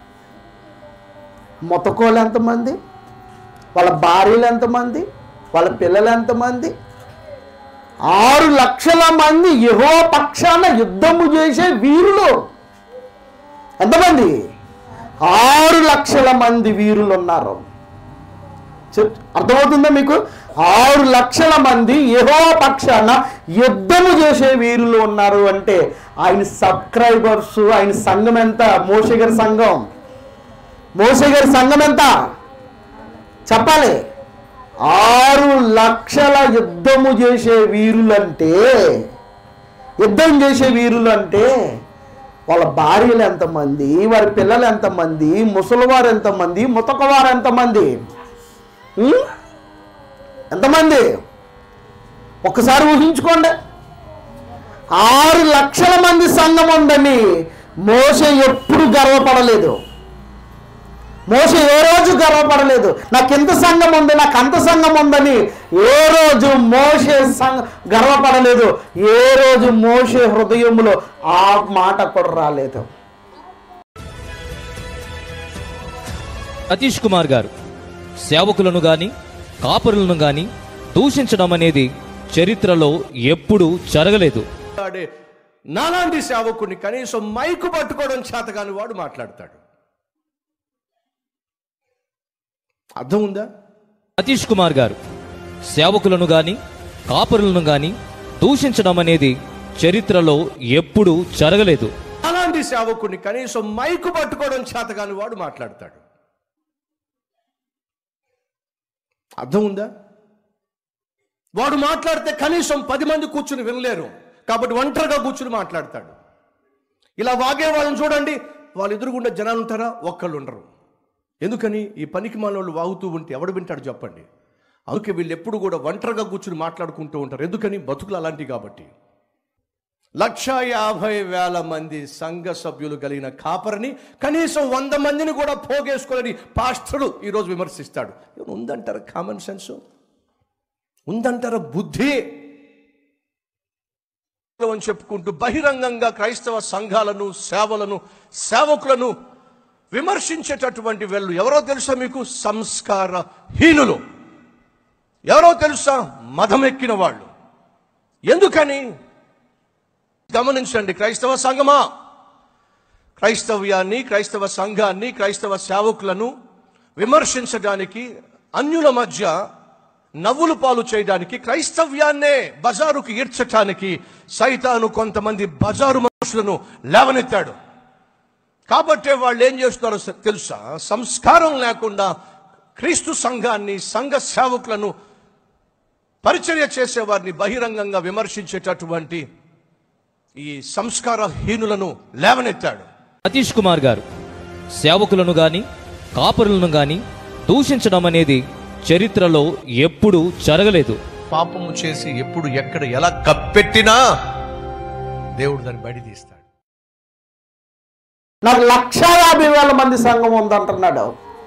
మొతకోళ్ళు ఎంతమంది వాళ్ళ భార్యలు ఎంతమంది వాళ్ళ పిల్లలు ఎంతమంది ఆరు లక్షల మంది యహో పక్షాన యుద్ధము చేసే వీరులు ఎంతమంది ఆరు లక్షల మంది వీరులు ఉన్నారు చెప్ అర్థమవుతుందా మీకు ఆరు లక్షల మంది యహో పక్షాన యుద్ధము చేసే వీరులు ఉన్నారు అంటే ఆయన సబ్స్క్రైబర్స్ ఆయన సంఘం ఎంత మోసే గారి సంఘం మోసే గారి సంఘం ఎంత చెప్పాలి ఆరు లక్షల యుద్ధము చేసే వీరులంటే యుద్ధం చేసే వీరులు అంటే వాళ్ళ భార్యలు ఎంతమంది వారి పిల్లలు ఎంతమంది ముసలివారు ఎంతమంది ముతకవారు ఎంతమంది ఉం? ఎంతమంది ఒక్కసారి ఊహించుకోండి ఆరు లక్షల మంది సంఘం ఉందని మోస ఎప్పుడు గర్వపడలేదు మోస ఏ రోజు గర్వపడలేదు నాకు ఎంత సంఘం ఉంది నాకు అంత సంఘం ఉందని ఏ రోజు మోసే సంఘ గర్వపడలేదు ఏ రోజు మోసే హృదయంలో ఆ మాట కూడా రాలేదు సతీష్ కుమార్ గారు సేవకులను గాని కాపురులను గాని దూషించడం అనేది చరిత్రలో ఎప్పుడూ జరగలేదు మాట్లాడే నాలాంటి సేవకుడిని కనీసం మైకు పట్టుకోవడం చేతగాని వాడు మాట్లాడతాడు అర్థం ఉందా సతీష్ కుమార్ గారు సేవకులను గాని కాపురులను గాని దూషించడం అనేది చరిత్రలో ఎప్పుడూ జరగలేదు అలాంటి సేవకుడిని కనీసం మైకు పట్టుకోవడం చేతగాని వాడు మాట్లాడతాడు అర్థం ఉందా వాడు మాట్లాడితే కనీసం పది మంది కూర్చుని వినలేరు కాబట్టి ఒంటరిగా కూర్చుని మాట్లాడతాడు ఇలా వాగే వాళ్ళని చూడండి వాళ్ళు ఎదురుగుండా జనాలు ఉంటారా ఒక్కళ్ళు ఉండరు ఎందుకని ఈ పనికి మానవులు వాగుతూ ఉంటే ఎవడు వింటాడు చెప్పండి అందుకే వీళ్ళు ఎప్పుడు కూడా ఒంటరిగా కూర్చుని మాట్లాడుకుంటూ ఉంటారు ఎందుకని బతుకులు అలాంటివి కాబట్టి లక్ష యాభై వేల మంది సంఘ సభ్యులు కలిగిన కాపరిని కనీసం వంద మందిని కూడా పోగేసుకోలేని పాస్టరు ఈరోజు విమర్శిస్తాడు ఏమైనా ఉందంటారా కామన్ సెన్స్ ఉందంటారా బుద్ధి అని చెప్పుకుంటూ బహిరంగంగా క్రైస్తవ సంఘాలను సేవలను సేవకులను విమర్శించేటటువంటి వెళ్ళు ఎవరో తెలుసా మీకు సంస్కార హీనులు ఎవరో తెలుసా మదమెక్కిన వాళ్ళు ఎందుకని గమనించండి క్రైస్తవ సంఘమా క్రైస్తవ్యాన్ని క్రైస్తవ సంఘాన్ని క్రైస్తవ సేవకులను విమర్శించడానికి అన్యుల మధ్య నవ్వులు పాలు చేయడానికి క్రైస్తవ్యాన్నే బజారుకు ఈడ్చటానికి సైతాను కొంతమంది బజారు మనుషులను లేవనెత్తాడు కాబట్టే వాళ్ళు ఏం చేస్తున్నారో స- తెలుసా సంస్కారం లేకుండా క్రీస్తు సంఘాన్ని సంఘ సేవకులను పరిచర్య చేసేవారిని బహిరంగంగా విమర్శించేటటువంటి ఈ సంస్కారహీనులను లేవనెత్తాడు సతీష్ కుమార్ గారు సేవకులను గాని కాపరులను గాని దూషించడం అనేది చరిత్రలో ఎప్పుడూ జరగలేదు పాపము చేసి ఎప్పుడు ఎక్కడ ఎలా కప్పెట్టినా దేవుడు దాన్ని బయట తీస్తాడు నాకు లక్ష యాభై వేల మంది సంఘం ఉందంటున్నాడు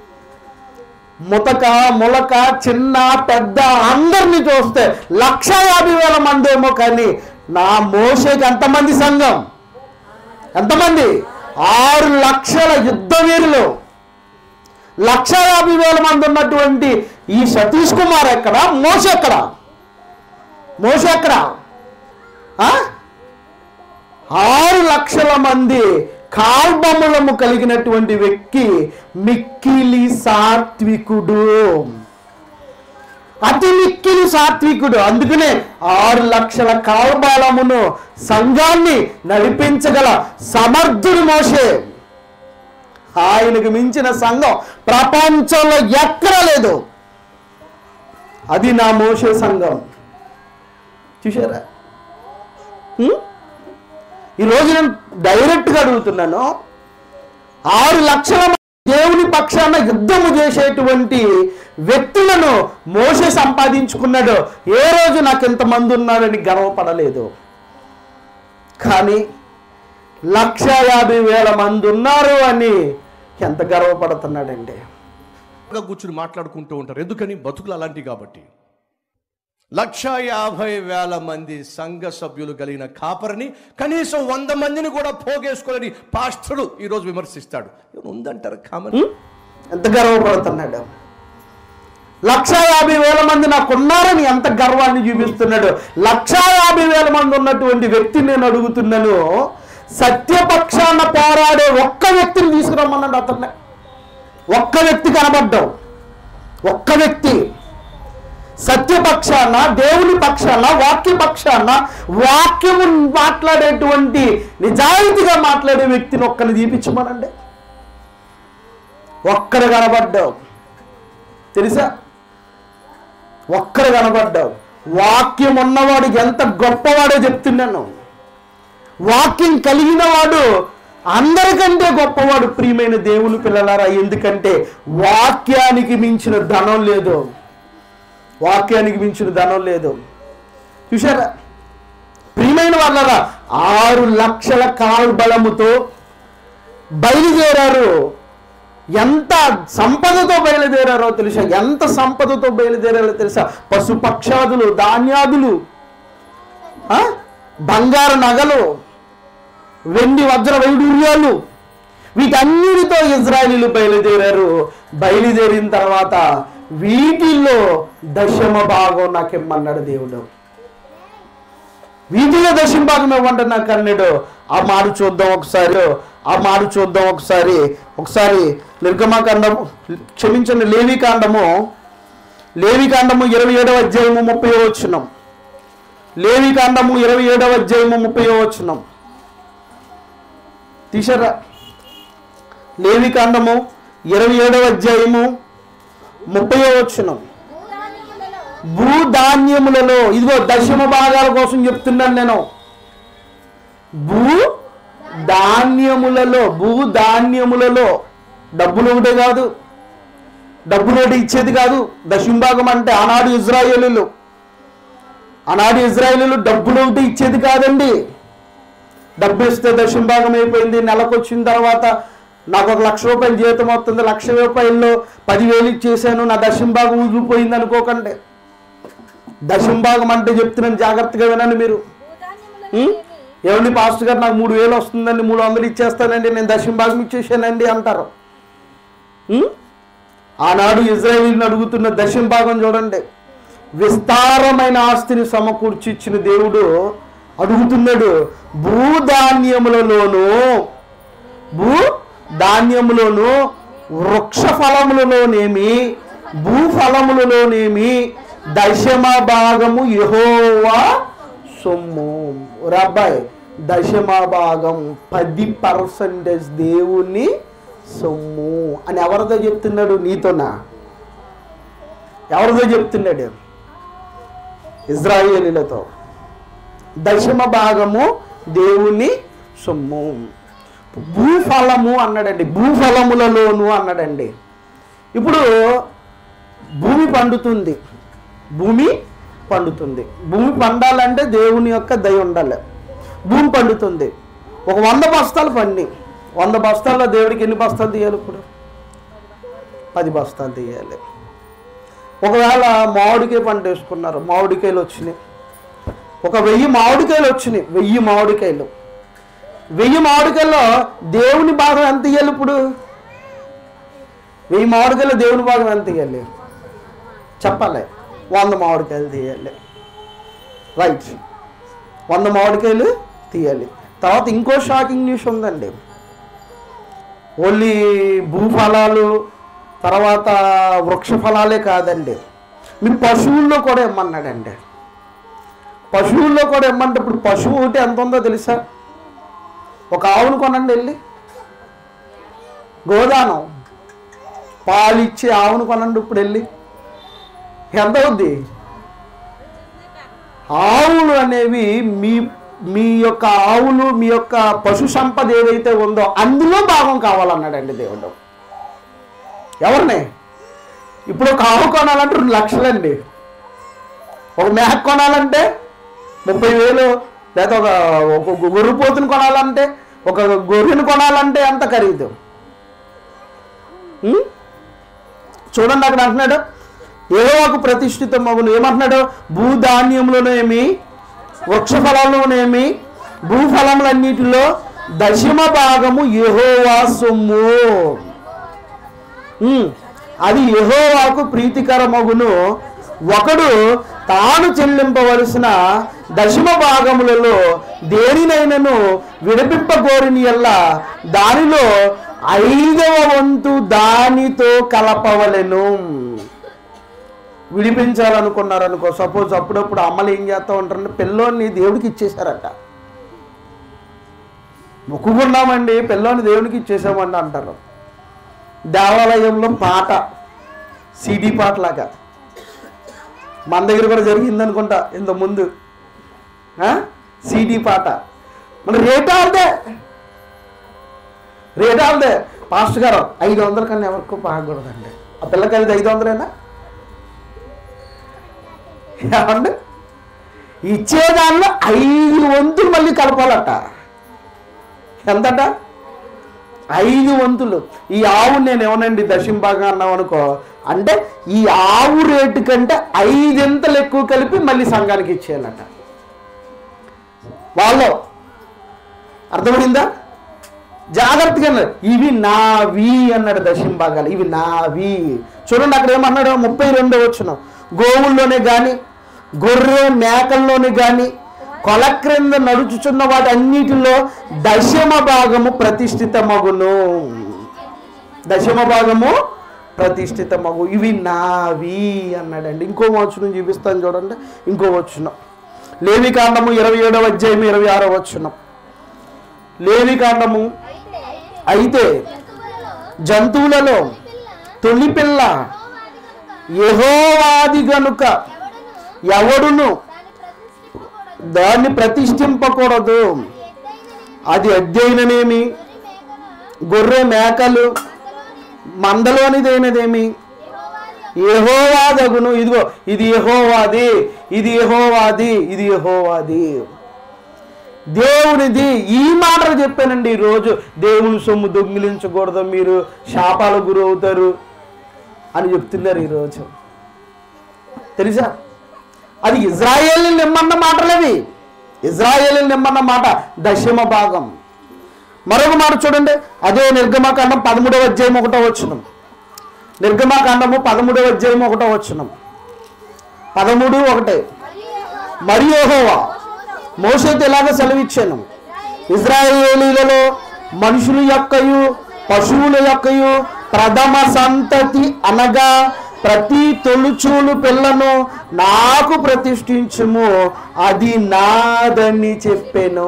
ముతక ములక చిన్న పెద్ద అందరిని చూస్తే లక్ష యాభై వేల మంది ఏమో కానీ నా మోసేకి ఎంతమంది సంఘం ఎంతమంది ఆరు లక్షల యుద్ధ వీరులు లక్ష యాభై వేల మంది ఉన్నటువంటి ఈ సతీష్ కుమార్ ఎక్కడ మోస ఎక్కడ మోస ఎక్కడ ఆ? ఆరు లక్షల మంది కాల్బములము కలిగినటువంటి వ్యక్తి మిక్కిలి సాత్వికుడు అతి మిక్కిలి సాత్వికుడు అందుకనే ఆరు లక్షల కాల్బలమును సంఘాన్ని నడిపించగల సమర్థుడు మోసే ఆయనకు మించిన సంఘం ప్రపంచంలో ఎక్కడ లేదు అది నా మోసే సంఘం చూసారా హ్మ్? ఈరోజు నేను డైరెక్ట్గా అడుగుతున్నాను ఆరు లక్షల మంది దేవుని పక్షాన యుద్ధము చేసేటువంటి వ్యక్తులను మోసే సంపాదించుకున్నాడు ఏ రోజు నాకు ఇంతమంది ఉన్నారని గర్వపడలేదు కానీ లక్ష యాభై వేల మంది ఉన్నారు అని ఎంత గర్వపడుతున్నాడండి ఇంకా కూర్చుని మాట్లాడుకుంటూ ఉంటారు ఎందుకని బతుకులు అలాంటివి కాబట్టి లక్ష యాభై వేల మంది సంఘ సభ్యులు కలిగిన కాపరిని కనీసం వంద మందిని కూడా పోగేసుకోలేని పాస్టరు ఈరోజు విమర్శిస్తాడు ఏమైనా ఉందంటారు కామన్ ఉం? ఎంత గర్వపడుతున్నాడు లక్ష యాభై వేల మంది నాకున్నారని ఎంత గర్వాన్ని చూపిస్తున్నాడు లక్ష యాభై వేల మంది ఉన్నటువంటి వ్యక్తిని నేను అడుగుతున్నాను సత్యపక్షాన పోరాడే ఒక్క వ్యక్తిని తీసుకురమ్మన్నాడు అతన్ని ఒక్క వ్యక్తి కనబడ్డావు ఒక్క వ్యక్తి సత్యపక్షాన దేవుని పక్షాన వాక్య పక్షాన వాక్యము మాట్లాడేటువంటి నిజాయితీగా మాట్లాడే వ్యక్తిని ఒక్కని చూపించమనండి ఒక్కడ కనబడ్డావు తెలుసా ఒక్కడు కనబడ్డావు వాక్యం ఉన్నవాడు ఎంత గొప్పవాడో చెప్తున్నాను వాక్యం కలిగిన వాడు అందరికంటే గొప్పవాడు ప్రియమైన దేవుని పిల్లలారా ఎందుకంటే వాక్యానికి మించిన ధనం లేదు వాక్యానికి మించిన ధనం లేదు చూసారా ప్రియమైన వాళ్ళరా ఆరు లక్షల కాలు బలముతో బయలుదేరారు ఎంత సంపదతో బయలుదేరారో తెలుసా ఎంత సంపదతో బయలుదేరారో తెలుసా పశుపక్షాదులు ధాన్యాదులు ఆ? బంగారు నగలు వెండి వజ్ర వైడూర్యాలు వీటన్నిటితో ఇజ్రాయలీలు బయలుదేరారు బయలుదేరిన తర్వాత వీటిల్లో దశమ భాగం నాకు ఇమ్మన్నాడు దేవుడు వీటిలో దశమ భాగం ఇవ్వండి నాకు అన్నాడు ఆ మాట చూద్దాం ఒకసారి ఆ మాట చూద్దాం ఒకసారి ఒకసారి నిర్గమాకాండము క్షమించండి లేవికాండము లేవికాండము ఇరవై ఏడవ అధ్యాయము ముప్పై వచ్చినాం లేవికాండము ఇరవై ఏడవ అధ్యాయము ముప్పై వచ్చినాం తీసారా లేవికాండము ఇరవై ఏడవ అధ్యాయము ముప్పై వచ్చినాం భూధాన్యములలో భూధాన్యములలో ఇదిగో దశమ భాగాల కోసం చెప్తున్నాను నేను భూ ధాన్యములలో భూధాన్యములలో డబ్బులు ఒకటే కాదు డబ్బులు ఒకటి ఇచ్చేది కాదు దశమ భాగం అంటే ఆనాడు ఇజ్రాయేలీలు ఆనాడు ఇజ్రాయేలీలు డబ్బులు ఒకటి ఇచ్చేది కాదండి డబ్బు ఇస్తే దశమ భాగం అయిపోయింది నెలకు వచ్చిన తర్వాత నాకు ఒక లక్ష రూపాయలు జీతం వస్తుంది లక్ష రూపాయల్లో పదివేలు ఇచ్చేసాను నా దశమ భాగం ఊగిపోయింది అనుకోకండి దశమ భాగం అంటే చెప్తున్నాను జాగ్రత్తగా వినండి మీరు భూధాన్యములలో ఉం? ఏమి ఏమండి పాస్టర్ గారు నాకు మూడు వేలు వస్తుందండి మూడు వందలు ఇచ్చేస్తానండి నేను దశమ భాగం ఇచ్చేసానండి అంటారు ఉం? ఆనాడు ఇజ్రాయేలీని అడుగుతున్న దశమ భాగం చూడండి విస్తారమైన ఆస్తిని సమకూర్చి ఇచ్చిన దేవుడు అడుగుతున్నాడు భూధాన్యములలోను భూ ధాన్యములోను వృక్ష ఫలములలోనేమి భూఫలములలోనేమి దశమ భాగము యహోవా సొమ్ము రబ్బాయ్ దశమ భాగం పది పర్సెంటేజ్ దేవుని సొమ్ము అని ఎవరితో చెప్తున్నాడు నీతోనా ఎవరితో చెప్తున్నాడు ఇజ్రాయేలీలతో దశమ భాగము దేవుని సొమ్ము భూఫలము అన్నాడండి భూఫలములలోను అన్నాడండి ఇప్పుడు భూమి పండుతుంది భూమి పండుతుంది భూమి పండాలంటే దేవుని యొక్క దయ ఉండాలి భూమి పండుతుంది ఒక వంద బస్తాలు పండి వంద బస్తాల్లో దేవుడికి ఎన్ని బస్తాలు తీయాలి ఇప్పుడు పది బస్తాలు తీయాలి ఒకవేళ మామిడికాయ పంట వేసుకున్నారు మామిడికాయలు వచ్చినాయి ఒక వెయ్యి మామిడికాయలు వచ్చినాయి వెయ్యి మామిడికాయలు వెయ్యి మామిడికాయల్లో దేవుని భాగం ఎంత ఇవ్వాలి ఇప్పుడు వెయ్యి మామిడికాయలు దేవుని భాగం ఎంత ఇవ్వాలి చెప్పాలి వంద మామిడికాయలు తీయాలి రైట్ వంద మామిడికాయలు తీయాలి తర్వాత ఇంకో షాకింగ్ న్యూస్ ఉందండి ఓన్లీ భూఫలాలు తర్వాత వృక్ష ఫలాలే కాదండి మీ పశువుల్లో కూడా ఇమ్మన్నాడండి పశువుల్లో కూడా ఇమ్మంటే ఇప్పుడు పశువు ఒకటి ఎంత ఉందో తెలుసా ఒక ఆవును కొనండి వెళ్ళి గోదానం పాలు ఇచ్చి ఆవును కొనండి ఇప్పుడు వెళ్ళి ఎంత అవుద్ది ఆవులు అనేవి మీ మీ యొక్క ఆవులు మీ యొక్క పశు సంపద ఏదైతే ఉందో అందులో భాగం కావాలన్నాడండి దేవుడు ఎవరిని ఇప్పుడు ఒక ఆవు కొనాలంటే రెండు లక్షలండి ఒక మేక కొనాలంటే ముప్పై వేలు లేదా ఒక ఒక గొర్రె పోతుని కొనాలంటే ఒక గొర్రెను కొనాలంటే ఎంత ఖరీదు ఉం? చూడండి అక్కడ అంటున్నాడు ఏదో ఒక ప్రతిష్ఠిత మగును ఏమంటున్నాడు భూధాన్యంలోనేమి వృక్ష ఫలంలోనేమి భూఫలములన్నిటిలో దశమ భాగము యెహోవా సొమ్ము ఉమ్, అది యెహోవాకు ప్రీతికరమగును ఒకడు తాను చెల్లింపవలసిన దశమ భాగములలో దేనినైనను విడిపింపగోరిని ఎల్లా దానిలో ఐదవ వంతు దానితో కలపవలెను విడిపించాలనుకున్నారనుకో సపోజ్ అప్పుడప్పుడు అమ్మలు ఏం చేస్తూ ఉంటారంటే పిల్లోని దేవుడికి ఇచ్చేశారట మొక్కుకున్నామండి పిల్లోని దేవుడికి ఇచ్చేసామండి అంటారు దేవాలయంలో పాట సిడి పాటలాగా మన దగ్గర కూడా జరిగింది అనుకుంటా ఇంత ముందు సిడి పాట మన రేట్ ఆల్దే రేట్ ఆల్దే పాస్టర్ గారు ఐదు వందల కన్నా ఎవరికి బాగకూడదండి ఆ పిల్లకి అది ఐదు వందలేనా ఏమండి ఇచ్చేదానిలో ఐదు వంతులు మళ్ళీ కలపాలట ఎంతట ఐదు వంతులు ఈ ఆవు నేను ఏమనండి దశంభాగం అన్నాం అనుకో అంటే ఈ ఆవు రేటు కంటే ఐదింతలు ఎక్కువ కలిపి మళ్ళీ సంఘానికి ఇచ్చేయాలట వాళ్ళు అర్థమైందా జాగ్రత్తగా అన్నాడు ఇవి నావి అన్నాడు దశంభాగాలు ఇవి నావి చూడండి అక్కడ ఏమన్నాడు ముప్పై రెండో వచ్చిన గోవుల్లోనే కానీ గొర్రె మేకల్లోనే కానీ కొల క్రింద నడుచుచున్న వాటి అన్నిటిలో దశమ భాగము ప్రతిష్ఠితమగును దశమ భాగము ప్రతిష్ఠితమగు ఇవి నావి అన్నాడండి ఇంకో వచనం చూపిస్తాను చూడండి ఇంకో వచనం లేవికాండము ఇరవై ఏడవ అధ్యాయం ఇరవై ఆరో వచనం లేవికాండము అయితే జంతువులలో తొలి పిల్ల యహోవాది గనుక ఎవడును దాన్ని ప్రతిష్ఠింపకూడదు అది అధ్యయననేమి గొర్రె మేకలు మందలోనిదైనదేమి యహోవాదగును ఇదిగో ఇది యహోవాది ఇది యహోవాది ఇది యహోవాది దేవునిది ఈ మాటలు చెప్పానండి ఈరోజు దేవుని సొమ్ము దొంగిలించకూడదు మీరు శాపాల గురవుతారు అని చెప్తున్నారు ఈరోజు తెలుసా అది ఇజ్రాయేల్ నిమ్మన్న మాటలు అవి ఇజ్రాయేల్ నిమ్మన్న మాట దశమ భాగం మరొక మాట చూడండి అదే నిర్గమాకాండం పదమూడవ అధ్యాయం ఒకటో వచ్చునం నిర్గమాకాండము పదమూడవ అధ్యాయం ఒకటో వచ్చునం పదమూడు ఒకటే మరియు యెహోవా మోసైతే ఇలాగ సెలవిచ్చాను ఇజ్రాయేలీలలో మనుషుల యొక్కయు పశువుల యొక్కయు ప్రథమ సంతతి అనగా ప్రతి తొలుచూలు పిల్లను నాకు ప్రతిష్ఠించుము అది నాదని చెప్పాను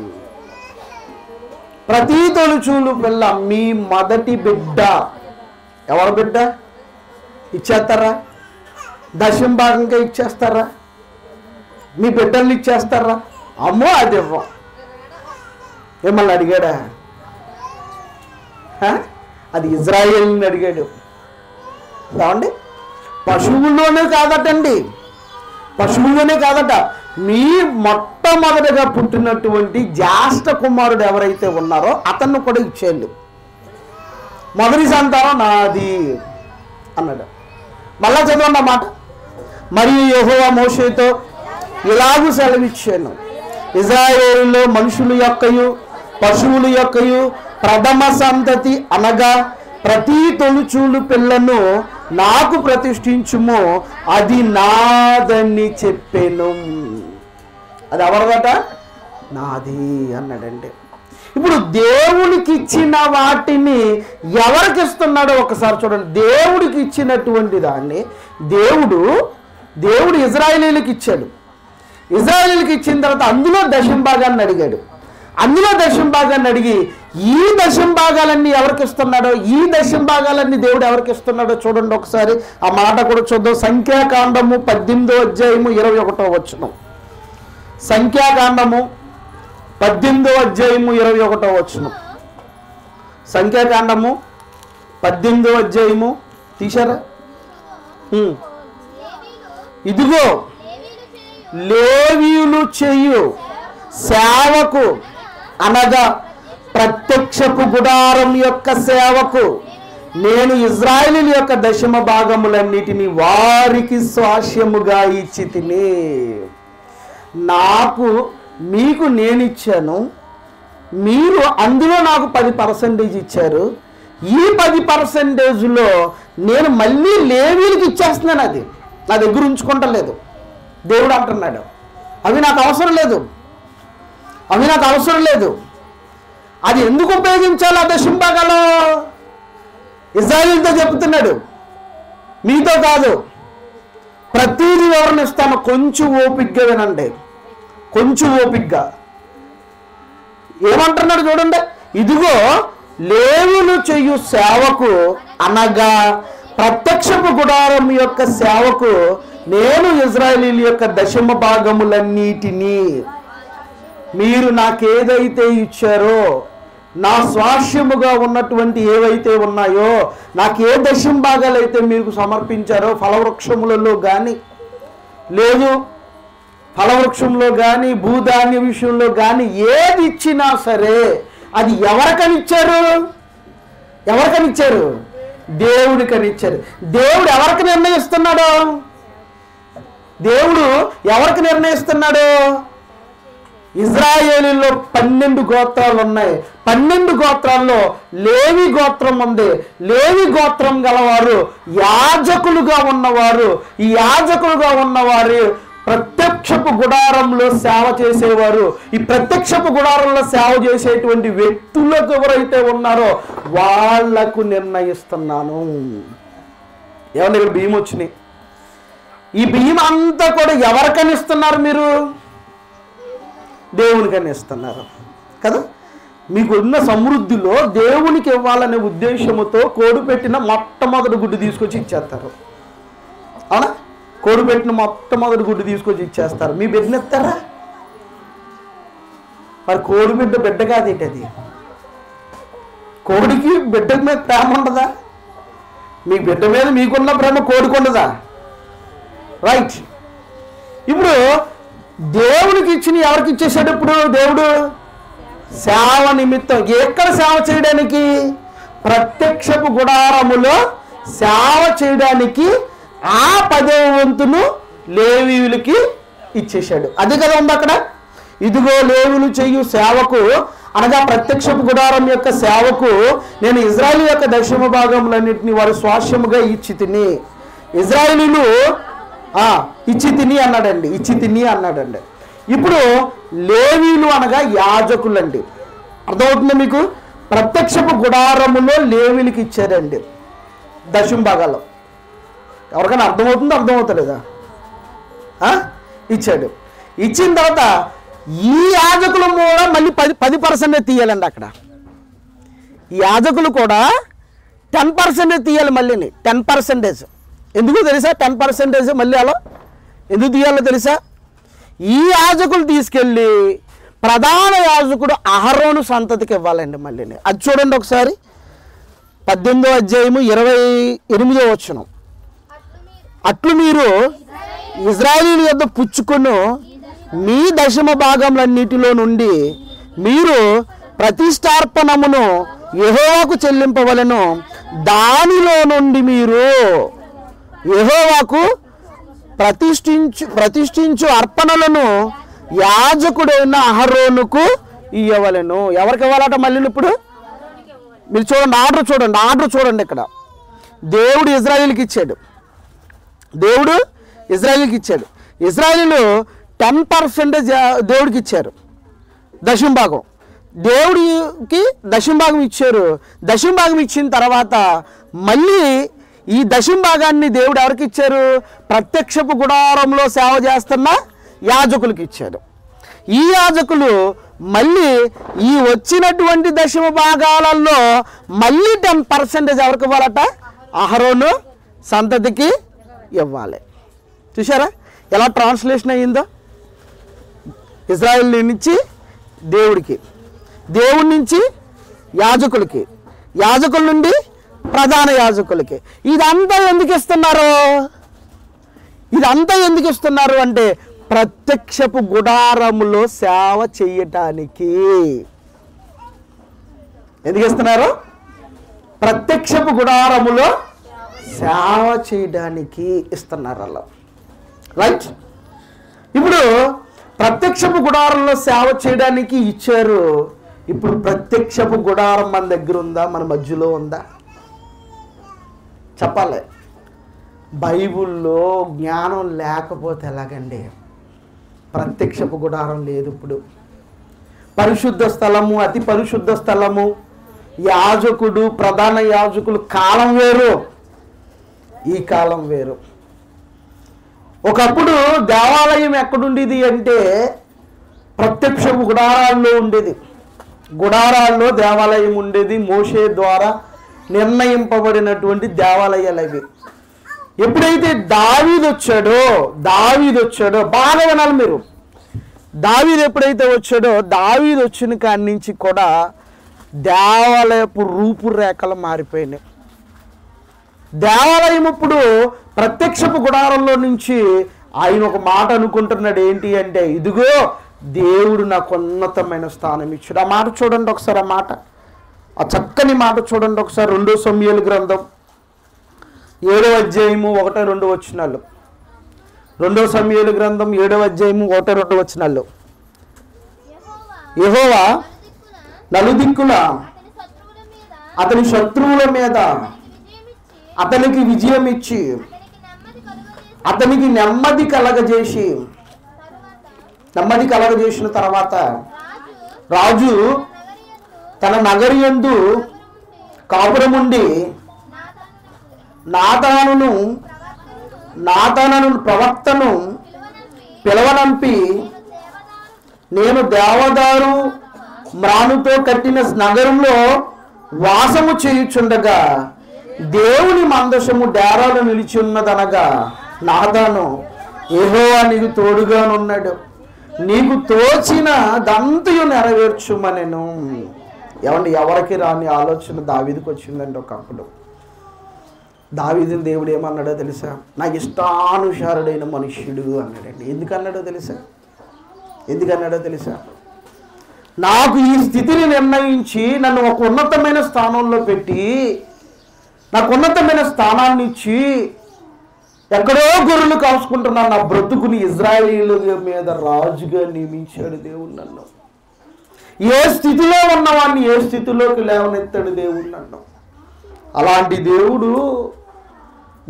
ప్రతి తొలుచూలు పిల్ల మీ మొదటి బిడ్డ ఎవరు బిడ్డ ఇచ్చేస్తారా దశం భాగంగా ఇచ్చేస్తారా మీ బిడ్డల్ని ఇచ్చేస్తారా అమ్మో అది ఇవ్వం ఏమన్నా అడిగాడా హ? అది ఇజ్రాయేల్ని అడిగాడు ఏమండి పశువుల్లోనే కాదటండి పశువుల్లోనే కాదట మీ మొట్టమొదటిగా పుట్టినటువంటి జ్యేష్ఠ కుమారుడు ఎవరైతే ఉన్నారో అతన్ని కూడా ఇచ్చేయండి మొదటి సంతానం నాది అన్నాడు మళ్ళా చదవండి ఆ మాట మరియు యెహోవా మోషేతో ఇలాగూ సెలవిచ్చాను ఇజ్రాయేలులో మనుషుల యొక్కయు పశువుల యొక్కయు ప్రథమ సంతతి అనగా ప్రతి తొలుచూలు పిల్లను నాకు ప్రతిష్ఠించుము అది నాదని చెప్పాను అది ఎవరిదట నాది అన్నాడండి ఇప్పుడు దేవునికి ఇచ్చిన వాటిని ఎవరికి ఇస్తున్నాడో ఒకసారి చూడండి దేవుడికి ఇచ్చినటువంటి దాన్ని దేవుడు దేవుడు ఇజ్రాయేలీలకు ఇచ్చాడు ఇజ్రాయేలీలకు ఇచ్చిన తర్వాత అందులో దశం భాగాన్ని అడిగాడు అందులో దశం భాగాన్ని అడిగి ఈ దశం భాగాలన్నీ ఎవరికి ఇస్తున్నాడో ఈ దశం భాగాలన్నీ దేవుడు ఎవరికి ఇస్తున్నాడో చూడండి ఒకసారి ఆ మాట కూడా చూద్దాం సంఖ్యాకాండము పద్దెనిమిదో అధ్యాయము ఇరవై ఒకటో వచ్చును సంఖ్యాకాండము పద్దెనిమిదో అధ్యాయము ఇరవై ఒకటో వచ్చును సంఖ్యాకాండము పద్దెనిమిదో అధ్యాయము తీశారా ఉమ్. ఇదిగో లేవీయులు చెయ్యు సేవకు అనగా ప్రత్యక్షపు గుడారం యొక్క సేవకు నేను ఇజ్రాయేలీల యొక్క దశమ భాగములన్నిటిని వారికి స్వాస్యముగా ఇచ్చి తిని నాకు మీకు నేను ఇచ్చాను మీరు అందులో నాకు పది పర్సెంటేజ్ ఇచ్చారు ఈ పది పర్సెంటేజ్లో నేను మళ్ళీ లేవీలకి ఇచ్చేస్తున్నాను అది నా దగ్గర ఉంచుకుంటలేదు దేవుడు అంటున్నాడు అవి నాకు అవసరం లేదు అవి నాకు అవసరం లేదు అది ఎందుకు ఉపయోగించాలి ఆ దశంభాగాలో ఇజ్రాయిల్తో చెప్తున్నాడు మీతో కాదు ప్రతిదీ వివరణ ఇస్తాను కొంచెం ఓపిగ్గా వినండి కొంచెం ఓపిగ్గా ఏమంటున్నాడు చూడండి ఇదిగో లేవులు చెయ్యు సేవకు అనగా ప్రత్యక్షపు గుడారం యొక్క సేవకు నేను ఇజ్రాయేలీల యొక్క దశమ భాగములన్నిటినీ మీరు నాకేదైతే ఇచ్చారో నా స్వాస్యముగా ఉన్నటువంటి ఏవైతే ఉన్నాయో నాకు ఏ దశం భాగాలైతే మీకు సమర్పించారో ఫలవృక్షములలో కానీ లేదు ఫలవృక్షంలో కానీ భూధాన్య విషయంలో కానీ ఏది ఇచ్చినా సరే అది ఎవరికని ఇచ్చారు ఎవరికని ఇచ్చారు దేవుడికని ఇచ్చారు దేవుడు ఎవరికి నిర్ణయిస్తున్నాడు దేవుడు ఎవరికి నిర్ణయిస్తున్నాడు ఇజ్రాయేలీలో పన్నెండు గోత్రాలు ఉన్నాయి పన్నెండు గోత్రాల్లో లేవి గోత్రం ఉంది లేవి గోత్రం గలవారు యాజకులుగా ఉన్నవారు ఈ యాజకులుగా ఉన్నవారు ప్రత్యక్షపు గుడారంలో సేవ చేసేవారు ఈ ప్రత్యక్షపు గుడారంలో సేవ చేసేటువంటి వ్యక్తులకు ఎవరైతే ఉన్నారో వాళ్లకు నిర్ణయిస్తున్నాను ఏమన్నా ఇక్కడ బియ్యం వచ్చినాయి ఈ బియ్యం అంతా కూడా ఎవరికని ఇస్తున్నారు మీరు దేవునికని ఇస్తున్నారు కదా మీకు ఉన్న సమృద్ధిలో దేవునికి ఇవ్వాలనే ఉద్దేశముతో కోడి పెట్టిన మొట్టమొదటి గుడ్డు తీసుకొచ్చి ఇచ్చేస్తారు అవునా కోడి పెట్టిన మొట్టమొదటి గుడ్డు తీసుకొచ్చి ఇచ్చేస్తారు మీ బిడ్డను ఎత్తారా మరి కోడి బిడ్డ బిడ్డ కాదు ఏంటి అది కోడికి బిడ్డ మీద ప్రేమ ఉండదా మీ బిడ్డ మీద మీకున్న ప్రేమ కోడికి ఉండదా రైట్ ఇప్పుడు దేవునికి ఇచ్చిన ఎవరికి ఇచ్చేసాడు ఇప్పుడు దేవుడు సేవ నిమిత్తం ఎక్కడ సేవ చేయడానికి ప్రత్యక్షపు గుడారములో సేవ చేయడానికి ఆ పదవ వంతును లేవీయులకి ఇచ్చేశాడు అది కదా ఉంది అక్కడ ఇదిగో లేవులు చెయ్యు సేవకు అనగా ప్రత్యక్షపు గుడారం యొక్క సేవకు నేను ఇజ్రాయిల్ యొక్క దక్షిణ భాగములన్నింటినీ వారి స్వాస్యముగా ఇచ్చి తిని ఇజ్రాయిలీలు ఆ, ఇచ్చి తిని అన్నాడండి ఇచ్చి తిని అన్నాడండి ఇప్పుడు లేవీలు అనగా యాజకులండి అర్థమవుతుంది మీకు ప్రత్యక్షపు గుడారములో లేవీలకి ఇచ్చారండి దశం భాగాల్లో ఎవరికైనా అర్థమవుతుందో అర్థమవుతలేదా ఆ? ఇచ్చాడు ఇచ్చిన తర్వాత ఈ యాజకులు కూడా మళ్ళీ పది పది పర్సెంట్ తీయాలండి అక్కడ ఈ యాజకులు కూడా టెన్ పర్సెంటేజ్ తీయాలి మళ్ళీని టెన్ పర్సెంటేజ్ ఎందుకు తెలుసా టెన్ పర్సెంటేజ్ మళ్ళీ అలా ఎందుకు తీయాలో తెలుసా ఈ యాజకులు తీసుకెళ్ళి ప్రధాన యాజకుడు అహరోను సంతతికి ఇవ్వాలండి మళ్ళీని అది చూడండి ఒకసారి పద్దెనిమిదో అధ్యాయము ఇరవై ఎనిమిదో వచ్చును అట్లు మీరు అట్లు మీరు ఇజ్రాయేలీల యొద్ద పుచ్చుకును మీ దశమ భాగములన్నిటిలో నుండి మీరు ప్రతిష్టార్పణమును యెహోవాకు చెల్లింపవలను దానిలో నుండి మీరు యెహోవాకు ప్రతిష్ఠించు ప్రతిష్ఠించు అర్పణలను యాజకుడైన అహరోనుకు ఇవ్వవలను ఎవరికి ఇవ్వాలట మళ్ళీ ఇప్పుడు మీరు చూడండి ఆర్డర్ చూడండి ఆర్డర్ చూడండి ఇక్కడ దేవుడు ఇజ్రాయిల్కి ఇచ్చాడు దేవుడు ఇజ్రాయిల్కి ఇచ్చాడు ఇజ్రాయిలు టెన్ పర్సెంటేజ్ దేవుడికి ఇచ్చారు దశం భాగం దేవుడికి దశం భాగం ఇచ్చారు దశం భాగం ఇచ్చిన తర్వాత మళ్ళీ ఈ దశం భాగాన్ని దేవుడు ఎవరికి ఇచ్చారు ప్రత్యక్షపు గుడారంలో సేవ చేస్తున్న యాజకులకి ఇచ్చారు ఈ యాజకులు మళ్ళీ ఈ వచ్చినటువంటి దశమ భాగాలలో మళ్ళీ టెన్ పర్సెంటేజ్ ఎవరికి ఇవ్వాలట అహరోను సంతతికి ఇవ్వాలి చూసారా ఎలా ట్రాన్స్లేషన్ అయ్యిందో ఇజ్రాయెల్ నుంచి దేవుడికి దేవుడి నుంచి యాజకులకి యాజకుల నుండి ప్రధాన యాజకులకి ఇదంతా ఎందుకు ఇస్తున్నారు ఇదంతా ఎందుకు ఇస్తున్నారు అంటే ప్రత్యక్షపు గుడారములో సేవ చెయ్యటానికి ఎందుకు ఇస్తున్నారు ప్రత్యక్షపు గుడారములో సేవ చేయడానికి ఇస్తున్నారు అలా రైట్ ఇప్పుడు ప్రత్యక్షపు గుడారంలో సేవ చేయడానికి ఇచ్చారు ఇప్పుడు ప్రత్యక్షపు గుడారం మన దగ్గర ఉందా మన మధ్యలో ఉందా చెప్పాలి బైబిల్లో జ్ఞానం లేకపోతే ఎలాగండి ప్రత్యక్షపు గుడారం లేదు ఇప్పుడు పరిశుద్ధ స్థలము అతి పరిశుద్ధ స్థలము యాజకుడు ప్రధాన యాజకులు కాలం వేరు ఈ కాలం వేరు ఒకప్పుడు దేవాలయం ఎక్కడుండేది అంటే ప్రత్యక్షపు గుడారాల్లో ఉండేది గుడారాల్లో దేవాలయం ఉండేది మోషే ద్వారా నిర్ణయింపబడినటువంటి దేవాలయాలు అవి ఎప్పుడైతే దావీదు వచ్చాడో దావీదు వచ్చాడో బాగా వినాలి మీరు దావీదు ఎప్పుడైతే వచ్చాడో దావీదు వచ్చిన కాడి నుంచి కూడా దేవాలయపు రూపురేఖలు మారిపోయినాయి దేవాలయం ఇప్పుడు ప్రత్యక్షపు గుడారంలో నుంచి ఆయన ఒక మాట అనుకుంటున్నాడు ఏంటి అంటే ఇదిగో దేవుడు నాకు ఉన్నతమైన స్థానం ఇచ్చాడు ఆ మాట చూడండి ఒకసారి ఆ మాట ఆ చక్కని మాట చూడండి ఒకసారి రెండో సమయాల గ్రంథం ఏడవ అధ్యాయము ఒకటో రెండు వచ్చినాళ్ళు రెండో సమయాల గ్రంథం ఏడవ అధ్యాయము ఒకటో రెండు వచ్చినాళ్ళు యెహోవా యెహోవా నలుదిక్కున నలుదిక్కుల అతని శత్రువుల మీద అతని శత్రువుల మీద అతనికి అతనికి విజయం ఇచ్చి విజయం ఇచ్చి అతనికి నెమ్మది కలుగజేసి అతనికి నెమ్మది కలగజేసి తరువాత నెమ్మది కలగజేసిన తర్వాత రాజు రాజు తన నగరి యందు కాపురముండి నాతానును నాతానను ప్రవక్తను పిలవనంపి నేను దేవదారు మ్రానుతో కట్టిన నగరంలో వాసము చేయుచుండగా దేవుని మందసము డేరాలు నిలిచి ఉన్నదనగా నాదాను ఏహోవా నీకు తోడుగానున్నాడు నీకు తోచిన దంతయు నెరవేర్చుమనెను ఏమండి ఎవరికి రాని ఆలోచన దావీదికి వచ్చిందండి ఒకప్పుడు దావీదుని దేవుడు ఏమన్నాడో తెలుసా నాకు ఇష్టానుసారుడైన మనుష్యుడు అన్నాడండి ఎందుకు అన్నాడో తెలుసా ఎందుకు అన్నాడో తెలుసా నాకు ఈ స్థితిని నిర్ణయించి నన్ను ఒక ఉన్నతమైన స్థానంలో పెట్టి నాకు ఉన్నతమైన స్థానాన్ని ఇచ్చి ఎక్కడో గొర్రెలు కాసుకుంటున్నాను నా బ్రతుకుని ఇజ్రాయేలీల మీద రాజుగా నియమించాడు దేవుడు నన్ను ఏ స్థితిలో ఉన్నవాడిని ఏ స్థితిలోకి లేవనెత్తాడు దేవుడు నన్ను అలాంటి దేవుడు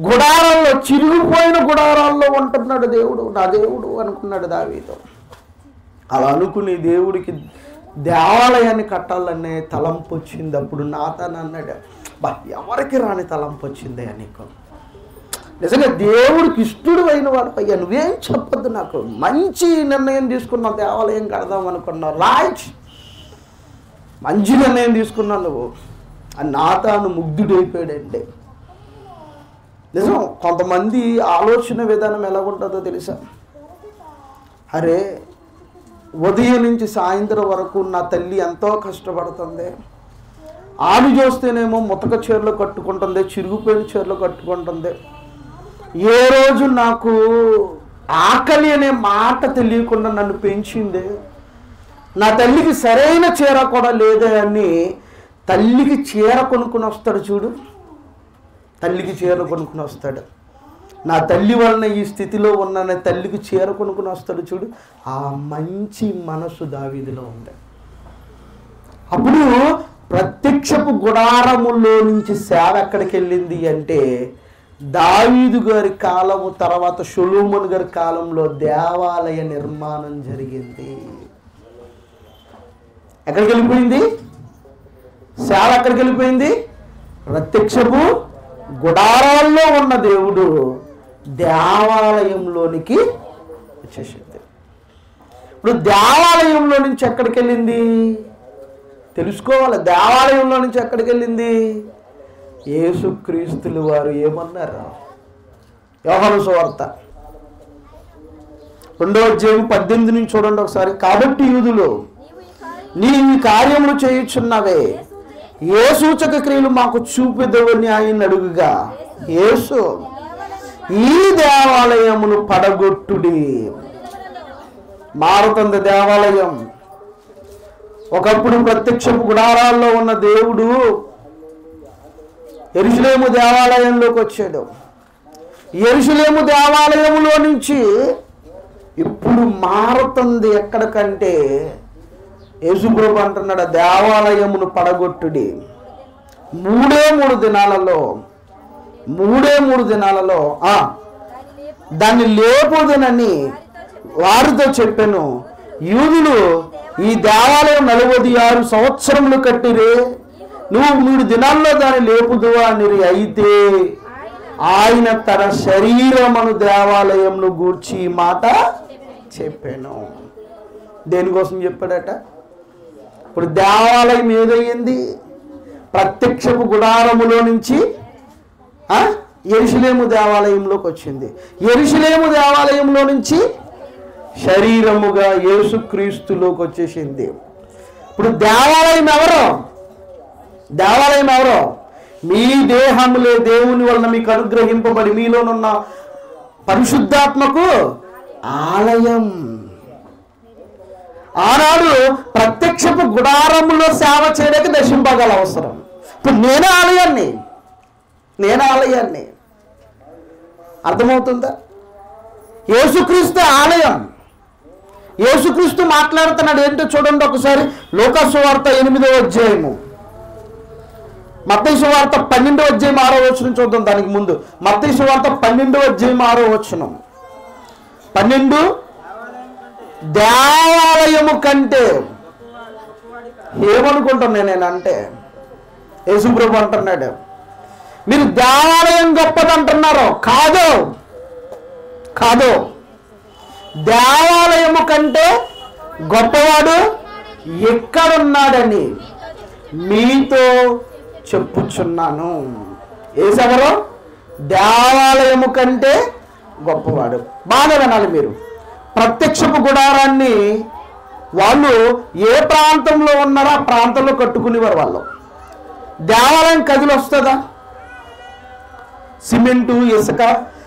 గుడారాల్లో చిరిగిపోయిన గుడారాల్లో ఉంటున్నాడు దేవుడు నా దేవుడు అనుకున్నాడు దావీతో అలా అనుకుని దేవుడికి దేవాలయాన్ని కట్టాలనే తలంపు వచ్చింది అప్పుడు నాతాన్ అన్నాడు బా ఎవరికి రాని తలంపు వచ్చిందే నీకు నిజంగా దేవుడికి ఇష్టడు అయిన వాడు అయ్యా నువ్వేం చెప్పొద్దు నాకు మంచి నిర్ణయం తీసుకున్నావు దేవాలయం కడదాం అనుకున్నావు రైట్ మంచి నిర్ణయం తీసుకున్నావు నువ్వు అని నాతాను ముగ్ధుడైపోయాడండి నిజం కొంతమంది ఆలోచన విధానం ఎలా ఉంటుందో తెలుసా అరే ఉదయం నుంచి సాయంత్రం వరకు నా తల్లి ఎంతో కష్టపడుతుంది ఆడు చూస్తేనేమో ముతక చీరలు కట్టుకుంటుంది చిరుగుపోయిన చీరలు కట్టుకుంటుంది ఏ రోజు నాకు ఆకలి అనే మాట తెలియకుండా నన్ను పెంచింది నా తల్లికి సరైన చీర కూడా లేదే అని తల్లికి చీర కొనుక్కుని వస్తాడు చూడు తల్లికి చీర కొనుక్కుని వస్తాడు నా తల్లి వలన ఈ స్థితిలో ఉన్న తల్లికి చీర కొనుక్కుని వస్తాడు చూడు ఆ మంచి మనసు దావీదిలో ఉంది అప్పుడు ప్రత్యక్షపు గుడారములో నుంచి సేవ ఎక్కడికి వెళ్ళింది అంటే దావీదు గారి కాలము తర్వాత షొలూమన్ గారి కాలంలో దేవాలయ నిర్మాణం జరిగింది ఎక్కడికి వెళ్ళిపోయింది సేవ ఎక్కడికి వెళ్ళిపోయింది ప్రత్యక్షపు గుడారాల్లో ఉన్న దేవుడు దేవాలయంలోనికి వచ్చేసింది ఇప్పుడు దేవాలయంలో నుంచి ఎక్కడికి వెళ్ళింది తెలుసుకోవాలి దేవాలయంలో నుంచి ఎక్కడికి వెళ్ళింది యేసుక్రీస్తులు వారు ఏమన్నారు యోహాను సువార్త రెండో అధ్యాయం పద్దెనిమిది నుంచి చూడండి ఒకసారి కాబట్టి యూదులు నీవు ఈ కార్యం నీ ఈ కార్యములు చేయుచున్నవే ఏ సూచక క్రియలు మాకు చూపిదవని ఆయన అడుగుగా యేసు ఈ దేవాలయమును పడగొట్టుడి మారుతుంది దేవాలయం ఒకప్పుడు ప్రత్యక్షపు గుడారాల్లో ఉన్న దేవుడు ఎరుసలేము దేవాలయంలోకి వచ్చాడు ఎరుసలేము దేవాలయములో నుంచి ఇప్పుడు మారుతుంది ఎక్కడికంటే యేసుప్రభు అంటున్నాడు "ఆ దేవాలయమును పడగొట్టుడి మూడే మూడు దినాలలో మూడే మూడు దినాలలో ఆ దాన్ని లేపుదనని వారితో చెప్పాను యూదులు ఈ దేవాలయం నలభై ఆరు సంవత్సరములు కట్టిరే నువ్వు మూడు దినాల్లో దాన్ని లేపుదువా అని అయితే ఆయన తన శరీరమును దేవాలయంను గూర్చి ఈ మాట చెప్పాను దేనికోసం చెప్పాడట ఇప్పుడు దేవాలయం ఏదయ్యింది ప్రత్యక్షపు గుడారములో నుంచి ఆ, ఎరుషలేము దేవాలయంలోకి వచ్చింది ఎరుషలేము దేవాలయంలో నుంచి శరీరముగా యేసుక్రీస్తులోకి వచ్చేసింది ఇప్పుడు దేవాలయం ఎవరు దేవాలయం ఎవరు మీ దేహములే దేవుని వలన మీకు అనుగ్రహింపబడి మీలోనున్న పరిశుద్ధాత్మకు ఆలయం ఆనాడు ప్రత్యక్షపు గుడారములో సేవ చేయడానికి దశింపగల అవసరం ఇప్పుడు నేనే ఆలయాన్ని నేను ఆలయాన్ని అర్థమవుతుందా యేసుక్రీస్తు ఆలయం యేసుక్రీస్తు మాట్లాడుతున్నాడు ఏంటో చూడండి ఒకసారి లోకసు వార్త ఎనిమిదో అధ్యాయము మత్తయి సువార్త పన్నెండో అధ్యాయం ఆరో వచనం చూద్దాం దానికి ముందు మత్తయి సువార్త పన్నెండో అధ్యాయం ఆరో వచనం పన్నెండు దేవాలయము కంటే ఏమనుకుంటున్నా నేను అంటే యేసుప్రభు అంటున్నాడు మీరు దేవాలయం గొప్పది అంటున్నారు కాదు కాదు దేవాలయము కంటే గొప్పవాడు ఎక్కడున్నాడని మీతో చెప్పుచున్నాను ఏసెవరు దేవాలయము కంటే గొప్పవాడు బాగా వినాలి మీరు ప్రత్యక్షపు గుడారాన్ని వాళ్ళు ఏ ప్రాంతంలో ఉన్నారో ఆ ప్రాంతంలో కట్టుకునేవారు వాళ్ళు దేవాలయం కదిలి వస్తుందా సిమెంటు ఇసుక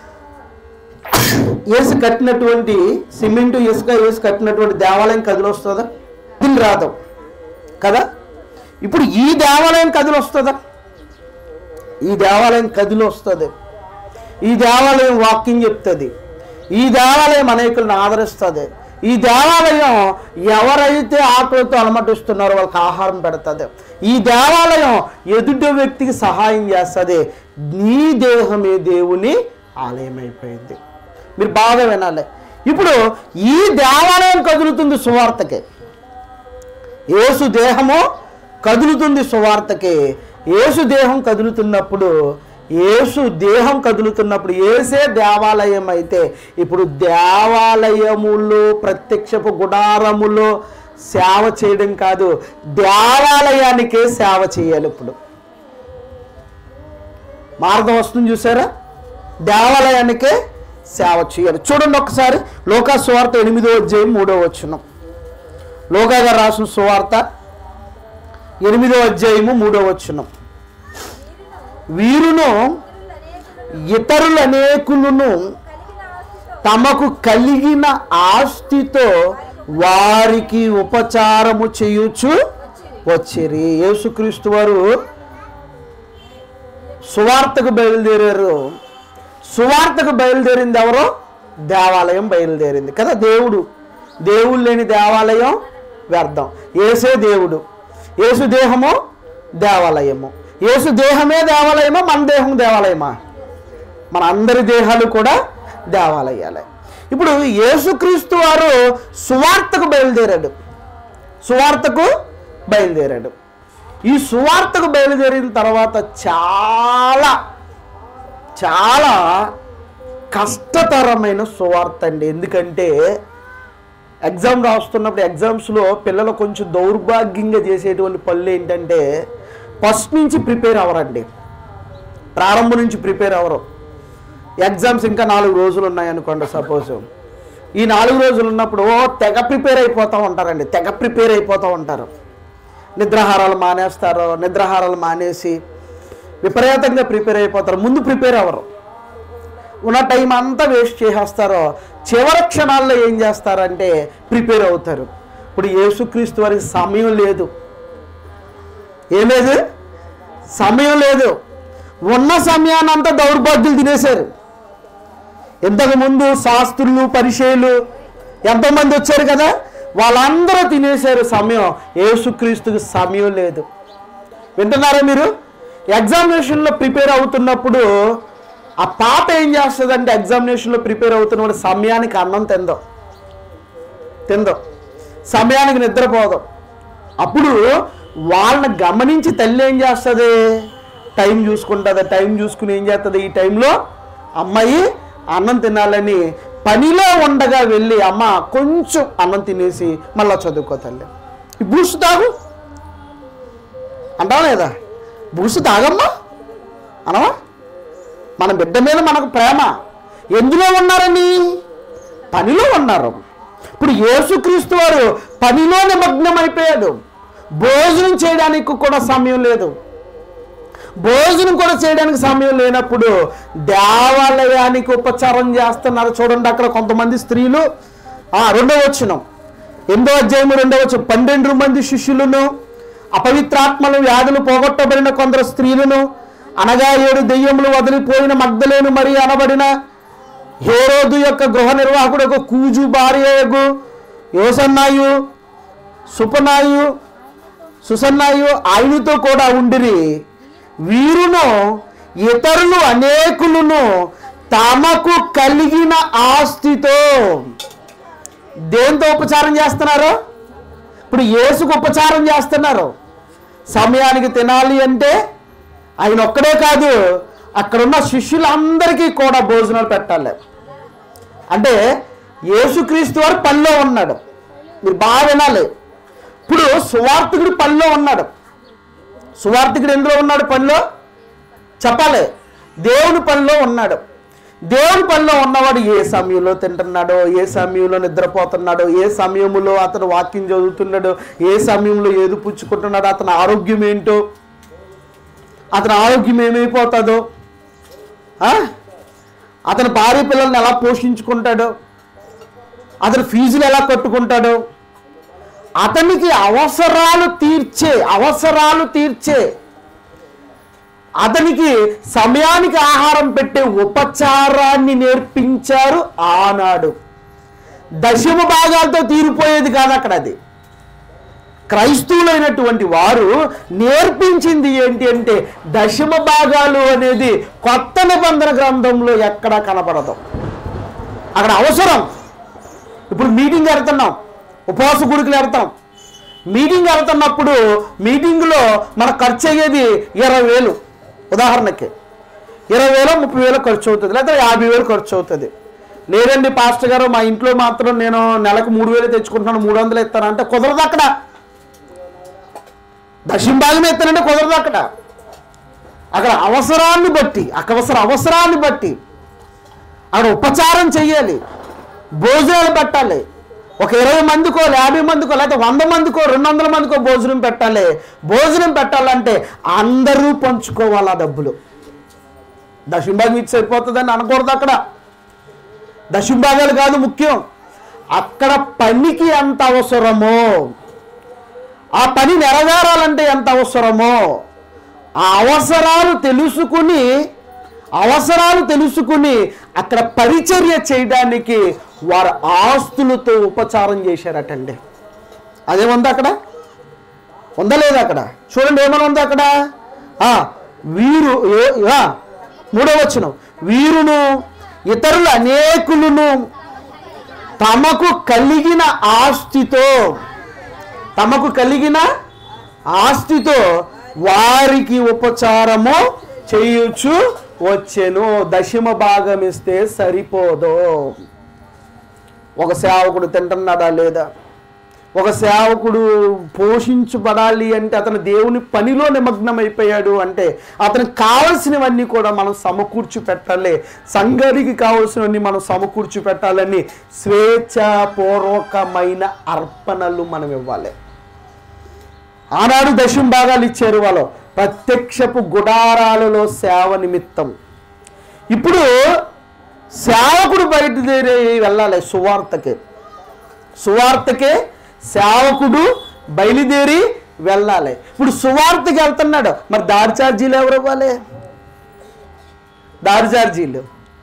వేసి కట్టినటువంటి సిమెంటు ఇసుక వేసి కట్టినటువంటి దేవాలయం కదిలి వస్తుందా కదిలి రాదు కదా ఇప్పుడు ఈ దేవాలయం కదిలి వస్తుందా ఈ దేవాలయం కదిలి వస్తుంది ఈ దేవాలయం వాకింగ్ చెప్తుంది ఈ దేవాలయం అనేకులను ఆదరిస్తుంది ఈ దేవాలయం ఎవరైతే ఆకలితో అలమటిస్తున్నారో వాళ్ళకి ఆహారం పెడుతుంది ఈ దేవాలయం ఎదుటి వ్యక్తికి సహాయం చేస్తుంది నీ దేహమే దేవుని ఆలయం అయిపోయింది మీరు బాగా వినాలి ఇప్పుడు ఈ దేవాలయం కదులుతుంది సువార్తకి యేసు దేహము కదులుతుంది సువార్తకి యేసు దేహం కదులుతున్నప్పుడు యేసు దేహం కదులుతున్నప్పుడు ఏసే దేవాలయం అయితే ఇప్పుడు దేవాలయములో ప్రత్యక్షపు గుడారములో సేవ చేయడం కాదు దేవాలయానికే సేవ చేయాలి ఇప్పుడు మార్గం వస్తుంది చూసారా దేవాలయానికే సేవ చేయాలి చూడండి ఒకసారి లోకా సువార్త ఎనిమిదో అధ్యాయం మూడో వచ్చున్నాం లోకా గారు రాసిన సువార్త ఎనిమిదో అధ్యాయము మూడో వచ్చున్నాం వీరును ఇతరులు అనేకులను తమకు కలిగిన ఆస్తితో వారికి ఉపచారము చేయుచు వచ్చిరి యేసుక్రీస్తు వారు సువార్తకు బయలుదేరారు సువార్తకు బయలుదేరింది ఎవరో దేవాలయం బయలుదేరింది కదా దేవుడు దేవుడు లేని దేవాలయం వ్యర్థం ఏసే దేవుడు యేసు దేహము దేవాలయము యేసు దేహమే దేవాలయమా మన దేహం దేవాలయమా మన అందరి దేహాలు కూడా దేవాలయాలే ఇప్పుడు యేసుక్రీస్తు వారు సువార్తకు బయలుదేరాడు సువార్తకు బయలుదేరాడు ఈ సువార్తకు బయలుదేరిన తర్వాత చాలా చాలా కష్టతరమైన సువార్త అండి ఎందుకంటే ఎగ్జామ్ రాస్తున్నప్పుడు ఎగ్జామ్స్లో పిల్లలు కొంచెం దౌర్భాగ్యంగా చేసేటువంటి పనులు ఏంటంటే ఫస్ట్ నుంచి ప్రిపేర్ అవ్వరండి ప్రారంభం నుంచి ప్రిపేర్ అవ్వరు ఎగ్జామ్స్ ఇంకా నాలుగు రోజులు ఉన్నాయనుకోండి సపోజ్ ఈ నాలుగు రోజులు ఉన్నప్పుడు ఓ తెగ ప్రిపేర్ అయిపోతూ ఉంటారండి తెగ ప్రిపేర్ అయిపోతూ ఉంటారు నిద్రాహారాలు మానేస్తారు నిద్రాహారాలు మానేసి విపరీతంగా ప్రిపేర్ అయిపోతారు ముందు ప్రిపేర్ అవ్వరు ఉన్న టైం అంతా వేస్ట్ చేసేస్తారో చివరి క్షణాల్లో ఏం చేస్తారంటే ప్రిపేర్ అవుతారు ఇప్పుడు యేసుక్రీస్తు వారికి సమయం లేదు ఏం లేదు సమయం లేదు ఉన్న సమయాన్ని అంతా దౌర్భాగ్యులు తినేశారు ఇంతకుముందు శాస్త్రులు పరిచయులు ఎంతోమంది వచ్చారు కదా వాళ్ళందరూ తినేశారు సమయం యేసుక్రీస్తుకి సమయం లేదు వింటున్నారా మీరు ఎగ్జామినేషన్లో ప్రిపేర్ అవుతున్నప్పుడు ఆ పాప ఏం చేస్తుందంటే ఎగ్జామినేషన్లో ప్రిపేర్ అవుతున్నప్పుడు సమయానికి అన్నం తిందో తిందో సమయానికి నిద్రపోదాం అప్పుడు వాళ్ళని గమనించి తల్లి ఏం చేస్తుంది టైం చూసుకుంటుంది టైం చూసుకుని ఏం చేస్తుంది ఈ టైంలో అమ్మాయి అన్నం తినాలని పనిలో ఉండగా వెళ్ళి అమ్మ కొంచెం అన్నం తినేసి మళ్ళీ చదువుకో తల్లి ఈ బూస్ట్ తాగు అంటావా లేదా బూస్ట్ తాగమ్మా అనవా మన బిడ్డ మీద మనకు ప్రేమ ఎందులో ఉన్నారని పనిలో ఉన్నారు ఇప్పుడు యేసుక్రీస్తు వారు పనిలో నిమగ్నం అయిపోయాడు భోజనం చేయడానికి కూడా సమయం లేదు భోజనం కూడా చేయడానికి సమయం లేనప్పుడు దేవాలయానికి ఉపచారం చేస్తున్నారు చూడండి అక్కడ కొంతమంది స్త్రీలు ఆ, రెండో వచ్చినం ఎనిమిదో అధ్యాయము రెండో వచ్చి పన్నెండు మంది శిష్యులను అపవిత్రాత్మలు వ్యాధులు పోగొట్టబడిన కొందరు స్త్రీలను అనగా ఏడు దెయ్యములు వదిలిపోయిన మగ్ధలేను మరి అనబడిన హేరోదు యొక్క గృహ నిర్వాహకుడు ఒక కూజు భార్యకు యోసన్నాయు సుపనాయు సుసన్నాయు ఆయనతో కూడా ఉండిరి వీరును ఇతరులు అనేకులను తమకు కలిగిన ఆస్తితో దేంతో ఉపచారం చేస్తున్నారు ఇప్పుడు యేసుకు ఉపచారం చేస్తున్నారు సమయానికి తినాలి అంటే ఆయన ఒక్కడే కాదు అక్కడున్న శిష్యులందరికీ కూడా భోజనాలు పెట్టాలి అంటే యేసుక్రీస్తు వారు పనిలో ఉన్నాడు మీరు బాగా వినాలి ఇప్పుడు సువార్థికుడు పనిలో ఉన్నాడు సువార్థికుడు ఎందులో ఉన్నాడు పనిలో చెప్పాలి దేవుని పనిలో ఉన్నాడు దేవుని పనిలో ఉన్నవాడు ఏ సమయంలో తింటున్నాడో ఏ సమయంలో నిద్రపోతున్నాడో ఏ సమయంలో అతను వాక్యం చదువుతున్నాడో ఏ సమయంలో ఏది పుచ్చుకుంటున్నాడో అతని ఆరోగ్యం ఏంటో అతని ఆరోగ్యం ఏమైపోతుందో ఆ? అతని భార్య పిల్లల్ని ఎలా పోషించుకుంటాడో అతని ఫీజులు ఎలా కట్టుకుంటాడో అతనికి అవసరాలు తీర్చే అవసరాలు తీర్చే అతనికి సమయానికి ఆహారం పెట్టే ఉపచారాన్ని నేర్పించారు ఆనాడు దశమ భాగాలతో తీరిపోయేది కాదు అక్కడ అది క్రైస్తవులైనటువంటి వారు నేర్పించింది ఏంటి అంటే దశమ భాగాలు అనేది కొత్త నిబంధన గ్రంథంలో ఎక్కడా కనపడదు అక్కడ అవసరం ఇప్పుడు మీటింగ్ వెళ్తున్నాం ఉపవాస గుడికి వెళ్తాం మీటింగ్ వెళ్తున్నప్పుడు మీటింగ్లో మన ఖర్చు అయ్యేది ఇరవై వేలు ఉదాహరణకి ఇరవై వేలు ముప్పై వేలు ఖర్చు అవుతుంది లేదా యాభై వేలు ఖర్చు అవుతుంది లేదండి పాస్టర్ గారు మా ఇంట్లో మాత్రం నేను నెలకు మూడు వేలు తెచ్చుకుంటున్నాను మూడు వందలు ఇస్తానంటే కుదరదు అక్కడ దశంభాగం ఎత్తానంటే కుదరదు అక్కడ అక్కడ అవసరాన్ని బట్టి అక్కడ అవసరాన్ని బట్టి అక్కడ ఉపచారం చెయ్యాలి భోజనాలు పెట్టాలి ఒక ఇరవై మందికో యాభై మందికో లేకపోతే వంద మందికో రెండు వందల మందికో భోజనం పెట్టాలి భోజనం పెట్టాలంటే అందరూ పంచుకోవాలి ఆ డబ్బులు దశంభాగం ఇచ్చి సరిపోతుందని అనకూడదు అక్కడ దశంభాగాలు కాదు ముఖ్యం అక్కడ పనికి ఎంత అవసరమో ఆ పని నెరవేరాలంటే ఎంత అవసరమో ఆ అవసరాలు తెలుసుకుని అవసరాలు తెలుసుకుని అక్కడ పరిచర్య చేయడానికి వారు ఆస్తులతో ఉపచారం చేశారటండి అదేముంది అక్కడ ఉందా లేదా అక్కడ చూడండి ఏమైనా ఉంది అక్కడ ఆ, వీరు ఏ- ఆ, మూడో వచనం వీరును ఇతరులు అనేకులను తమకు కలిగిన ఆస్తితో తమకు కలిగిన ఆస్తితో వారికి ఉపచారము చేయొచ్చు వచ్చెను దశమ భాగం ఇస్తే సరిపోదు ఒక సేవకుడు తింటున్నాడా లేదా ఒక సేవకుడు పోషించబడాలి అంటే అతను దేవుని పనిలో నిమగ్నమైపోయాడు అంటే అతనికి కావలసినవన్నీ కూడా మనం సమకూర్చి పెట్టాలి సంఘానికి కావలసినవన్నీ మనం సమకూర్చి పెట్టాలని స్వేచ్ఛాపూర్వకమైన అర్పణలు మనం ఇవ్వాలి ఆనాడు దశం భాగాలు ఇచ్చారు వాళ్ళు ప్రత్యక్షపు గుడారాలలో సేవ నిమిత్తం ఇప్పుడు సేవకుడు బయట వెళ్ళాలి సువార్తకి సువార్తకే సేవకుడు బయలుదేరి వెళ్ళాలి ఇప్పుడు సువార్తకి వెళ్తున్నాడు మరి దారి ఛార్జీలు ఎవరు ఇవ్వాలి దారి ఛార్జీలు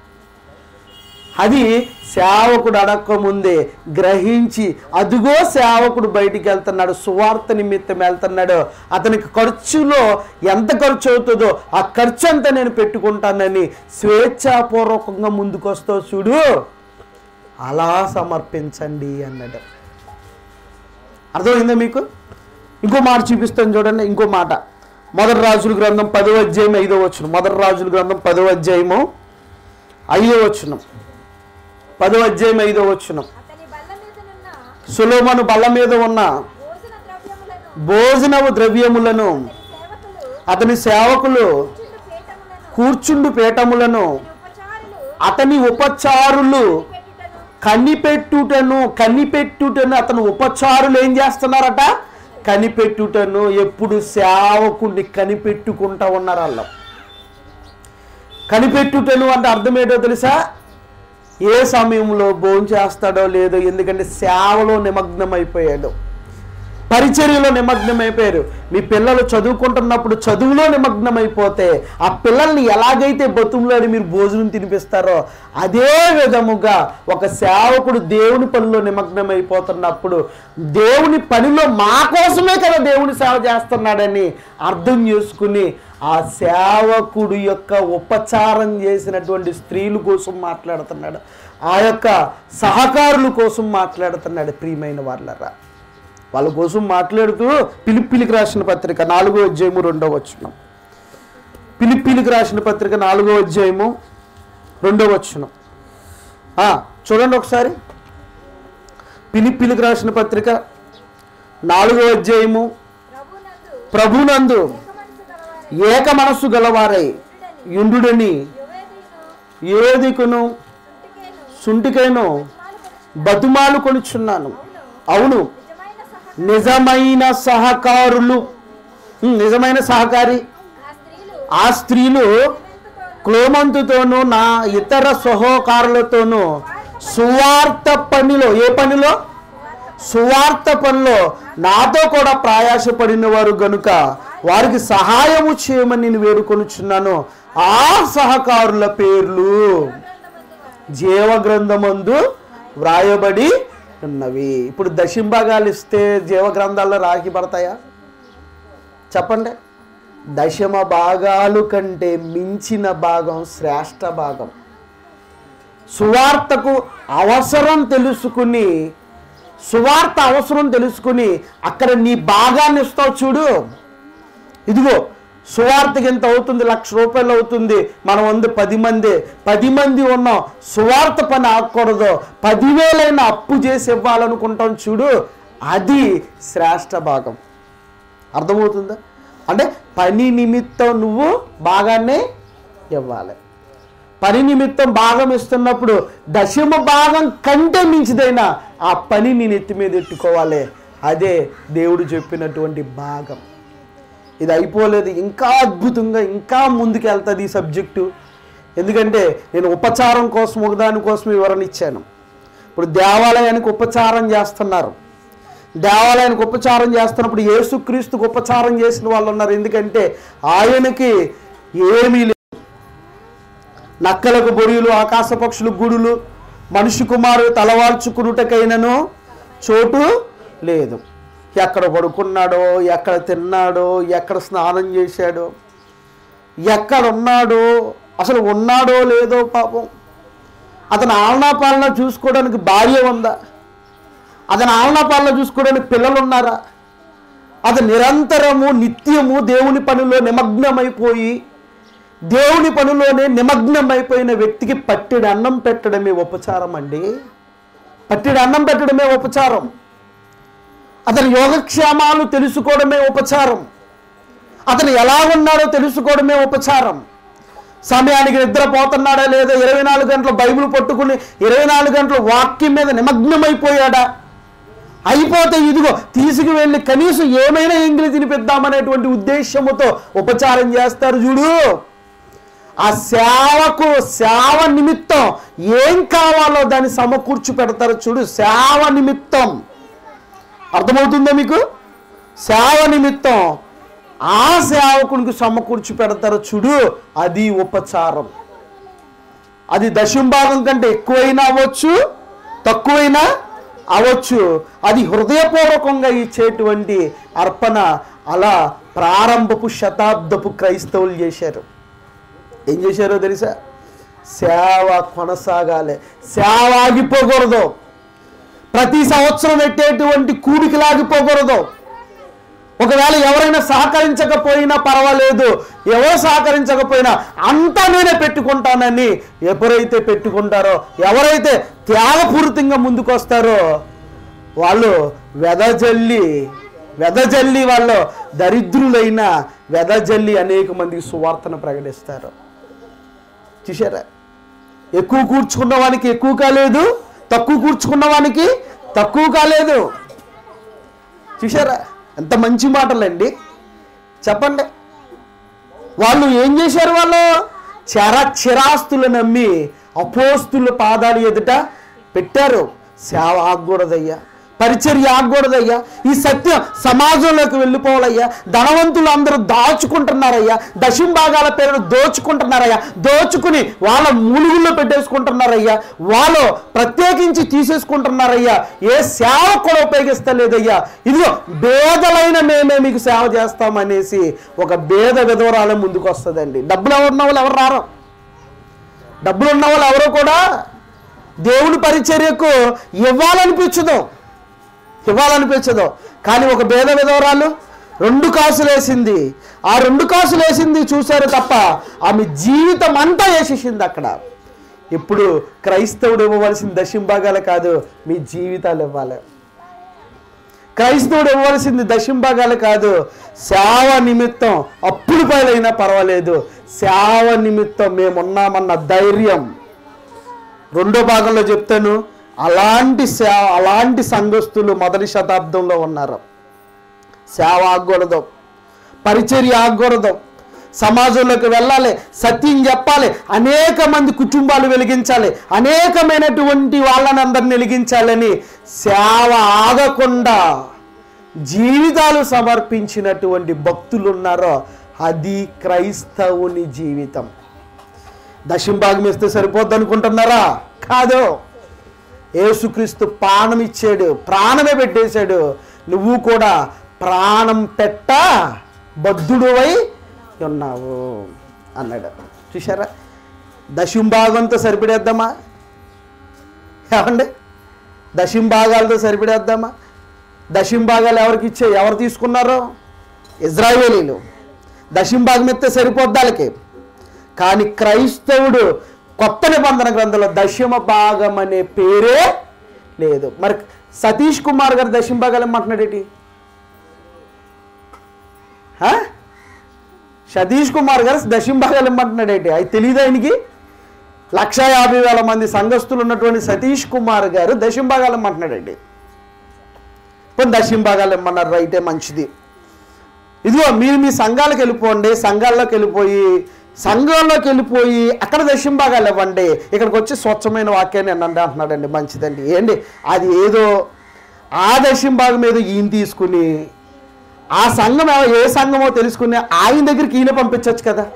అది సేవకుడు అడక్క ముందే గ్రహించి అదిగో సేవకుడు బయటికి వెళ్తున్నాడు సువార్త నిమిత్తం వెళ్తున్నాడు అతనికి ఖర్చులో ఎంత ఖర్చు అవుతుందో ఆ ఖర్చు అంతా నేను పెట్టుకుంటానని స్వేచ్ఛాపూర్వకంగా ముందుకు వస్తావు చూడు అలా సమర్పించండి అన్నాడు అర్థమైందా మీకు ఇంకో మాట చూపిస్తాను చూడండి ఇంకో మాట మొదటి రాజుల గ్రంథం పదో అధ్యాయం ఐదో వచ్చును మొదటి రాజుల గ్రంథం పదో అధ్యాయము ఐదో వచ్చును పదో అధ్యాయం ఐదో వచ్చును అతని బల్ల మీదనున్న సులోమను బల్ల మీద ఉన్న భోజన ద్రవ్యములను భోజనము ద్రవ్యములను సేవకులు అతని సేవకులు చుండు పీఠములను కూర్చుండు పీఠములను ఉపచారులు అతని ఉపచారులు పెట్టుటను కనిపెట్టుటను కనిపెట్టుటను అతను ఉపచారులు ఏం చేస్తున్నారట కనిపెట్టుటను ఎప్పుడు సేవకుడిని కనిపెట్టుకుంటా ఉన్నారు వాళ్ళు కనిపెట్టుటను అంటే అర్థం ఏంటో తెలుసా ఏ సమయంలో భోజనం చేస్తాడో లేదో ఎందుకంటే సేవలో నిమగ్నమైపోయాడు పరిచర్యలో నిమగ్నమైపోయారు మీ పిల్లలు చదువుకుంటున్నప్పుడు చదువులో నిమగ్నమైపోతే ఆ పిల్లల్ని ఎలాగైతే బతుములాడి మీరు భోజనం తినిపిస్తారో అదే విధముగా ఒక సేవకుడు దేవుని పనిలో నిమగ్నమైపోతున్నప్పుడు దేవుని పనిలో మా కోసమే కదా దేవుని సేవ చేస్తున్నాడని అర్థం చేసుకుని ఆ సేవకుడు యొక్క ఉపచారం చేసినటువంటి స్త్రీల కోసం మాట్లాడుతున్నాడు ఆ యొక్క సహకారుల కోసం మాట్లాడుతున్నాడు ప్రియమైన వాళ్ళరా వాళ్ళ కోసం మాట్లాడుతూ పిలిపిలికి రాసిన పత్రిక నాలుగో అధ్యాయము రెండో వచనం పిలిపిలికి రాసిన పత్రిక నాలుగో అధ్యాయము రెండో వచనం ఆ, చూడండి ఒకసారి పిలిపిలికి రాసిన పత్రిక నాలుగో అధ్యాయము ప్రభునందు ప్రభునందు ఏక మనసు గలవారై ఏక మనస్సు గలవారై యుండుడని యువేదీను ఏదికును సుంటికేను సుంటికైను బతుమాలు కొనుచున్నాను అవును నిజమైన సహ నిజమైన సహకారులు ఉమ్, నిజమైన సహకారి ఆ స్త్రీలు ఆ స్త్రీలు క్లోమంతుతోనూ నా ఇతర సహకారులతోనూ సువార్త పనిలో ఏ పనిలో సువార్త పనిలో నాతో కూడా ప్రయాసపడిన వారు గనుక వారికి సహాయము చేయమని నేను వేడుకొనుచున్నాను ఆ సహకారుల పేర్లు జీవగ్రంథమందు వ్రాయబడి ఉన్నవి ఇప్పుడు దశంభాగాలు ఇస్తే జీవగ్రంథాల్లో రాకి పడతాయా చెప్పండి దశమ భాగాలు కంటే మించిన భాగం శ్రేష్ఠ భాగం సువార్తకు అవసరం తెలుసుకుని సువార్త అవసరం తెలుసుకుని అక్కడ నీ భాగాన్ని ఇస్తావు చూడు ఇదిగో సువార్తకి ఎంత అవుతుంది లక్ష రూపాయలు అవుతుంది మనం ఉంది పది మంది పది మంది ఉన్నాం సువార్త పని ఆగకూడదు పదివేలైనా అప్పు చేసి ఇవ్వాలనుకుంటాం చూడు అది శ్రేష్ఠ భాగం అర్థమవుతుందా అంటే పని నిమిత్తం నువ్వు భాగాన్ని ఇవ్వాలి పని నిమిత్తం భాగం ఇస్తున్నప్పుడు దశమ భాగం కంటే మించిదైనా ఆ పని నేను ఎత్తి మీద ఎట్టుకోవాలి అదే దేవుడు చెప్పినటువంటి భాగం ఇది అయిపోలేదు ఇంకా అద్భుతంగా ఇంకా ముందుకు వెళ్తుంది ఈ సబ్జెక్టు ఎందుకంటే నేను ఉపచారం కోసం ఒకదాని కోసం వివరణ ఇచ్చాను ఇప్పుడు దేవాలయానికి ఉపచారం చేస్తున్నారు దేవాలయానికి ఉపచారం చేస్తున్నప్పుడు యేసుక్రీస్తుకు ఉపచారం చేసిన వాళ్ళు ఉన్నారు ఎందుకంటే ఆయనకి ఏమీ లేదు నక్కలకు బొడియులు ఆకాశ పక్షులు గుడులు మనిషి కుమారుడు తలవాల్చుకునుటకైనను చోటు లేదు ఎక్కడ పడుకున్నాడో ఎక్కడ తిన్నాడో ఎక్కడ స్నానం చేశాడో ఎక్కడ ఉన్నాడో అసలు ఉన్నాడో లేదో పాపం అతని ఆలనా పాలన చూసుకోవడానికి భార్య ఉందా అతని ఆలనా పాలన చూసుకోవడానికి పిల్లలు ఉన్నారా అతను నిరంతరము నిత్యము దేవుని పనిలో నిమగ్నమైపోయి దేవుని పనిలోనే నిమగ్నమైపోయిన వ్యక్తికి పట్టెడు అన్నం పెట్టడమే ఉపచారం అండి పట్టెడు అన్నం పెట్టడమే ఉపచారం అతని యోగక్షేమాలు తెలుసుకోవడమే ఉపచారం అతను ఎలా ఉన్నాడో తెలుసుకోవడమే ఉపచారం సమయానికి నిద్రపోతున్నాడా లేదా ఇరవై నాలుగు గంటలు బైబిల్ పట్టుకుని ఇరవై నాలుగు గంటలు వాక్యం మీద నిమగ్నమైపోయాడా అయిపోతే ఇదిగో తీసుకువెళ్ళి కనీసం ఏమైనా ఎంగిలి తినిపిద్దామనేటువంటి ఉద్దేశముతో ఉపచారం చేస్తారు చూడు ఆ సేవకు సేవ నిమిత్తం ఏం కావాలో దాన్ని సమకూర్చి పెడతారు చూడు సేవ నిమిత్తం అర్థమవుతుందా మీకు సేవ నిమిత్తం ఆ సేవకునికి సమకూర్చి పెడతారు చూడు అది ఉపచారం అది దశంభాగం కంటే ఎక్కువైనా అవ్వచ్చు తక్కువైనా అవ్వచ్చు అది హృదయపూర్వకంగా ఇచ్చేటువంటి అర్పణ అలా ప్రారంభపు శతాబ్దపు క్రైస్తవులు చేశారు ఏం చేశారో తెలుసా సేవ కొనసాగాలి సేవ ఆగిపోకూడదు ప్రతి సంవత్సరం పెట్టేటువంటి కూడికి లాగిపోకూడదు ఒకవేళ ఎవరైనా సహకరించకపోయినా పర్వాలేదు ఎవరు సహకరించకపోయినా అంతా నేనే పెట్టుకుంటానని ఎవరైతే పెట్టుకుంటారో ఎవరైతే త్యాగపూరితంగా ముందుకు వస్తారో వాళ్ళు వెదజల్లి వెదజల్లి వాళ్ళు దరిద్రులైన వెదజల్లి అనేక మందికి సువార్తను ప్రకటిస్తారు చూసారా ఎక్కువ కూర్చుకున్న వానికి ఎక్కువ కాలేదు తక్కువ కూర్చుకున్న వానికి తక్కువ కాలేదు చూసారా ఎంత మంచి మాటలండి చెప్పండి వాళ్ళు ఏం చేశారు వాళ్ళు చర చిరాస్తులు నమ్మి అపోస్తుల పాదాలు ఎదుట పెట్టారు సేవ ఆగకూడదయ్యా పరిచర్య ఆగకూడదయ్యా ఈ సత్యం సమాజంలోకి వెళ్ళిపోవాలయ్యా ధనవంతులు అందరూ దాచుకుంటున్నారయ్యా దశం భాగాల పేరు దోచుకుంటున్నారయ్యా దోచుకుని వాళ్ళ మూలుగుల్లో పెట్టేసుకుంటున్నారయ్యా వాళ్ళు ప్రత్యేకించి తీసేసుకుంటున్నారయ్యా ఏ సేవ కూడా ఉపయోగిస్తలేదయ్యా ఇదిగో భేదలైన మేమే మీకు సేవ చేస్తామనేసి ఒక భేద విధవరాల ముందుకు వస్తుందండి డబ్బులు ఎవరున్న వాళ్ళు ఎవరు రారు డబ్బులు ఉన్న వాళ్ళు ఎవరో కూడా దేవుని పరిచర్యకు ఇవ్వాలనిపించదు ఇవ్వాలనిపించదు కానీ ఒక భేద విధవరాలు రెండు కాసులు వేసింది ఆ రెండు కాసులు వేసింది చూశారు తప్ప ఆమె జీవితం అంతా వేసేసింది అక్కడ ఇప్పుడు క్రైస్తవుడు ఇవ్వవలసిన దశంభాగాలు కాదు మీ జీవితాలు ఇవ్వాలి క్రైస్తవుడు ఇవ్వవలసింది దశంభాగాలు కాదు సేవ నిమిత్తం అప్పుడు పైలైనా పర్వాలేదు సేవ నిమిత్తం మేమున్నామన్న ధైర్యం రెండో భాగంలో చెప్తాను అలాంటి సేవ అలాంటి సంఘస్థులు మొదటి శతాబ్దంలో ఉన్నారు సేవ ఆగకూడదు పరిచర్య ఆగకూడదు సమాజంలోకి వెళ్ళాలి సత్యం చెప్పాలి అనేక మంది కుటుంబాలు వెలిగించాలి అనేకమైనటువంటి వాళ్ళని అందరిని వెలిగించాలని సేవ ఆగకుండా జీవితాలు సమర్పించినటువంటి భక్తులు ఉన్నారో అది క్రైస్తవుని జీవితం దశంభాగం ఇస్తే సరిపోద్ది అనుకుంటున్నారా కాదు యేసుక్రీస్తు ప్రాణం ఇచ్చాడు ప్రాణమే పెట్టేశాడు నువ్వు కూడా ప్రాణం పెట్ట బద్ధుడువై ఉన్నావు అన్నాడు చూసారా దశంభాగంతో సరిపడేద్దామా ఏమండి దశిం భాగాలతో సరిపడేద్దామా దశిం భాగాలు ఎవరికి ఇచ్చే ఎవరు తీసుకున్నారో ఇజ్రాయేలీలు దశిం భాగం ఎత్తే సరిపోద్ది వాళ్ళకి కానీ క్రైస్తవుడు కొత్త నిబంధన గ్రంథంలో దశమ భాగం అనే పేరే లేదు మరి సతీష్ కుమార్ గారు దశమ భాగాలు ఏమంటున్నాడు ఏంటి హా? సతీష్ కుమార్ గారు దశమ భాగాలు ఏమంటున్నాడు ఏంటి అది తెలియదు ఆయనకి లక్ష యాభై వేల మంది సంఘస్థులు ఉన్నటువంటి సతీష్ కుమార్ గారు దశమ భాగాలు ఏమంటున్నాడండి పోనీ దశమ భాగాలు ఇమ్మన్నారు రైటే మంచిది ఇదిగో మీరు మీ సంఘాలకు వెళ్ళిపోండి సంఘాల్లోకి వెళ్ళిపోయి సంఘంలోకి వెళ్ళిపోయి అక్కడ దశం భాగాలు ఇవ్వండి ఇక్కడికి వచ్చి స్వచ్ఛమైన వాక్యాన్ని అనండి అంటున్నాడండి మంచిదండి ఏంటి అది ఏదో ఆ దశం భాగం ఏదో ఈయన తీసుకుని ఆ సంఘం ఎవ- ఏ సంఘమో తెలుసుకుని ఆయన దగ్గరికి ఈయన పంపించవచ్చు కదా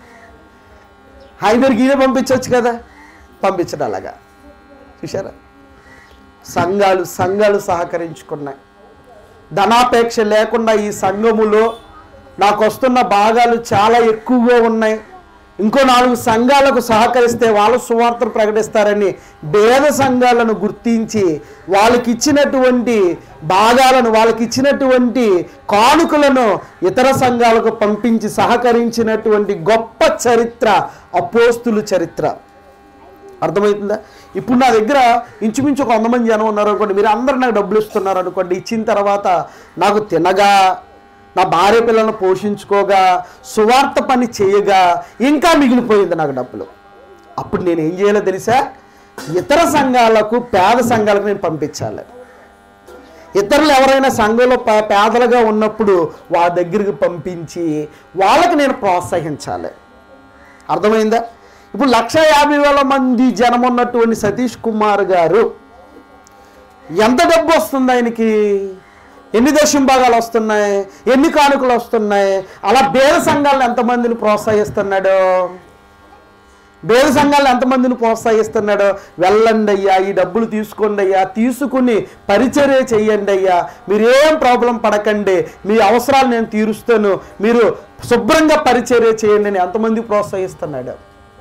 ఆయన దగ్గరికి ఈయన పంపించవచ్చు కదా పంపించడం అలాగా చూసారా సంఘాలు సంఘాలు సహకరించుకున్నాయి ధనాపేక్ష లేకుండా ఈ సంఘములో నాకు వస్తున్న భాగాలు చాలా ఎక్కువగా ఉన్నాయి ఇంకో నాలుగు సంఘాలకు సహకరిస్తే వాళ్ళు సువార్తను ప్రకటిస్తారని భేద సంఘాలను గుర్తించి వాళ్ళకి ఇచ్చినటువంటి భాగాలను వాళ్ళకి ఇచ్చినటువంటి కానుకలను ఇతర సంఘాలకు పంపించి సహకరించినటువంటి గొప్ప చరిత్ర అపోస్తులు చరిత్ర అర్థమవుతుందా ఇప్పుడు నా దగ్గర ఇంచుమించు ఒక వంద మంది జనం ఉన్నారు అనుకోండి మీరు అందరు నాకు డబ్బులు ఇస్తున్నారు అనుకోండి ఇచ్చిన తర్వాత నాకు తినగా నా భార్య పిల్లలను పోషించుకోగా సువార్త పని చేయగా ఇంకా మిగిలిపోయింది నాకు డబ్బులు అప్పుడు నేను ఏం చేయాలో తెలుసా ఇతర సంఘాలకు పేద సంఘాలకు నేను పంపించాలి ఇతరులు ఎవరైనా సంఘంలో పే- పేదలుగా ఉన్నప్పుడు వాళ్ళ దగ్గరికి పంపించి వాళ్ళకి నేను ప్రోత్సహించాలి అర్థమైందా ఇప్పుడు లక్ష యాభై వేల మంది జనం ఉన్నటువంటి సతీష్ కుమార్ గారు ఎంత డబ్బు వస్తుంది ఆయనకి ఎన్ని దశం భాగాలు వస్తున్నాయి ఎన్ని కానుకలు వస్తున్నాయి అలా బేద సంఘాలను ఎంతమందిని ప్రోత్సహిస్తున్నాడు బేద సంఘాలను ఎంతమందిని ప్రోత్సహిస్తున్నాడో వెళ్ళండి అయ్యా ఈ డబ్బులు తీసుకోండి అయ్యా తీసుకుని పరిచర్య చెయ్యండి అయ్యా మీరేం ప్రాబ్లం పడకండి మీ అవసరాలు నేను తీరుస్తాను మీరు శుభ్రంగా పరిచర్య చేయండి అని ఎంతమంది ప్రోత్సహిస్తున్నాడు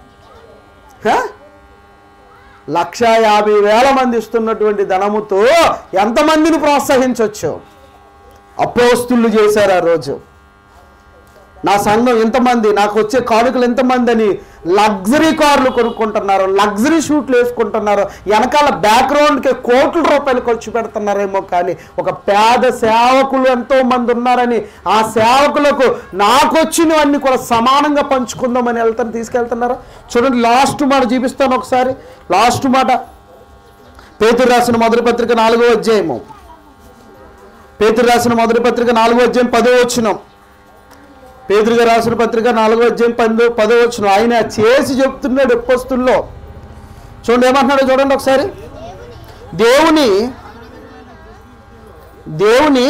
హ? లక్ష యాభై వేల మంది ఇస్తున్నటువంటి ధనముతో ఎంతమందిని ప్రోత్సహించవచ్చు అపోస్తులు చేశారు ఆ రోజు నా సంఘం ఇంతమంది నాకు వచ్చే కానుకలు ఎంతమంది అని లగ్జరీ కార్లు కొనుక్కుంటున్నారు లగ్జరీ షూట్లు వేసుకుంటున్నారు వెనకాల బ్యాక్గ్రౌండ్కి కోట్ల రూపాయలు ఖర్చు పెడుతున్నారేమో కానీ ఒక పేద సేవకులు ఎంతో మంది ఉన్నారని ఆ సేవకులకు నాకు వచ్చినవన్నీ కూడా సమానంగా పంచుకుందామని వెళ్తాను తీసుకెళ్తున్నారు చూడండి లాస్ట్ మాట చూపిస్తాను ఒకసారి లాస్ట్ మాట పేతురు రాసిన మొదటి పత్రిక నాలుగో అధ్యాయము పేతురు రాసిన మొదటి పత్రిక నాలుగో అధ్యాయం పదో వచ్చినాం పేదరిగా రాసిన పత్రిక నాలుగో అధ్యాయం పదో పదో వచ్చిన ఆయన చేసి చెప్తున్నాడు ఎప్పొస్తుల్లో చూడండి ఏమంటున్నాడో చూడండి ఒకసారి దేవుని దేవుని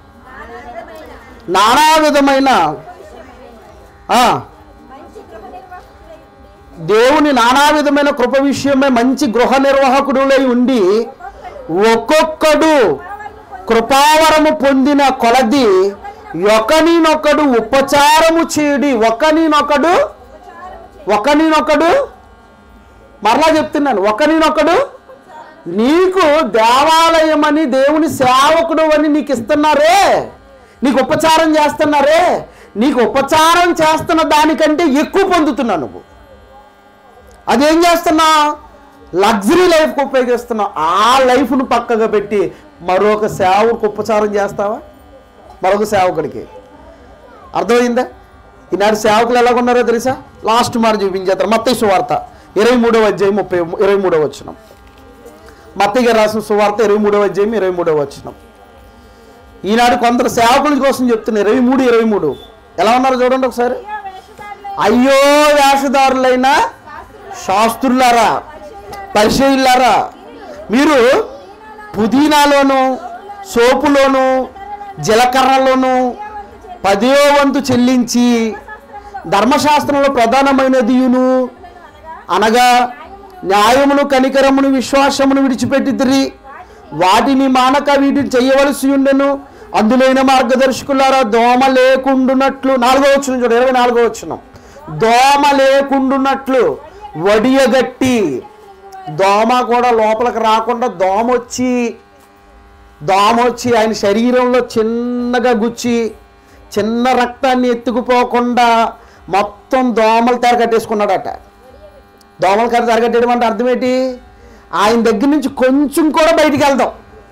నానా విధమైన ఆ, మంచి గృహ నిర్వాహకుడై ఉండి దేవుని నానా విధమైన కృప విషయమై మంచి గృహ నిర్వాహకుడులై ఉండి ఒక్కొక్కడు కృపావరము పొందిన కొలది ఒకనినొకడు ఉపచారము చేయడి ఒకనినొకడు ఒకనినొకడు మరలా చెప్తున్నాను ఒకనినొకడు నీకు దేవాలయం అని దేవుని సేవకుడు అని నీకు ఇస్తున్నారే నీకు ఉపచారం చేస్తున్నారే నీకు ఉపచారం చేస్తున్న దానికంటే ఎక్కువ పొందుతున్నా నువ్వు అదేం చేస్తున్నా లగ్జరీ లైఫ్కి ఉపయోగిస్తున్నావు ఆ లైఫ్ను పక్కగా పెట్టి మరొక సేవకు ఉపచారం చేస్తావా మరొక సేవకుడికి అర్థమైందా ఈనాడు సేవకులు ఎలా ఉన్నారో తెలుసా లాస్ట్ మాట చూపించేస్తారు మత్తయి సువార్త ఇరవై మూడవ అధ్యాయం ముప్పై ఇరవై మూడవ వచ్చినాం మత్తయ్య రాసిన సువార్త ఇరవై మూడవ అధ్యాయం ఇరవై మూడవ వచ్చినాం ఈనాడు కొందరు సేవకుల కోసం చెప్తున్నారు ఇరవై మూడు ఇరవై మూడు ఎలా ఉన్నారో చూడండి ఒకసారి అయ్యో వేషధారులై అయ్యో వేషధారులైన శాస్త్రులారా పరిచయులారా మీరు పుదీనాలోను సోపులోను జీలకర్రలోను పదో వంతు చెల్లించి ధర్మశాస్త్రంలో ప్రధానమైనదియును అనగా న్యాయమును కనికరమును విశ్వాసమును విడిచిపెట్టిదిరి వాటిని మానక వీటిని చేయవలసి ఉండెను అందులైన మార్గదర్శకులారా దోమ లేకుండునట్లు నాలుగో వచ్చిన చూడ ఇరవై నాలుగో వచ్చిన దోమ లేకుండునట్లు వడియగట్టి దోమ కూడా లోపలికి రాకుండా దోమ వచ్చి దోమ వచ్చి ఆయన శరీరంలో చిన్నగా గుచ్చి చిన్న రక్తాన్ని ఎత్తుకుపోకుండా మొత్తం దోమలు తెర కట్టేసుకున్నాడట దోమల కర్ర తెరగట్టేయడం అంటే అర్థం ఏంటి ఆయన దగ్గర నుంచి కొంచెం కూడా బయటికి వెళ్దాం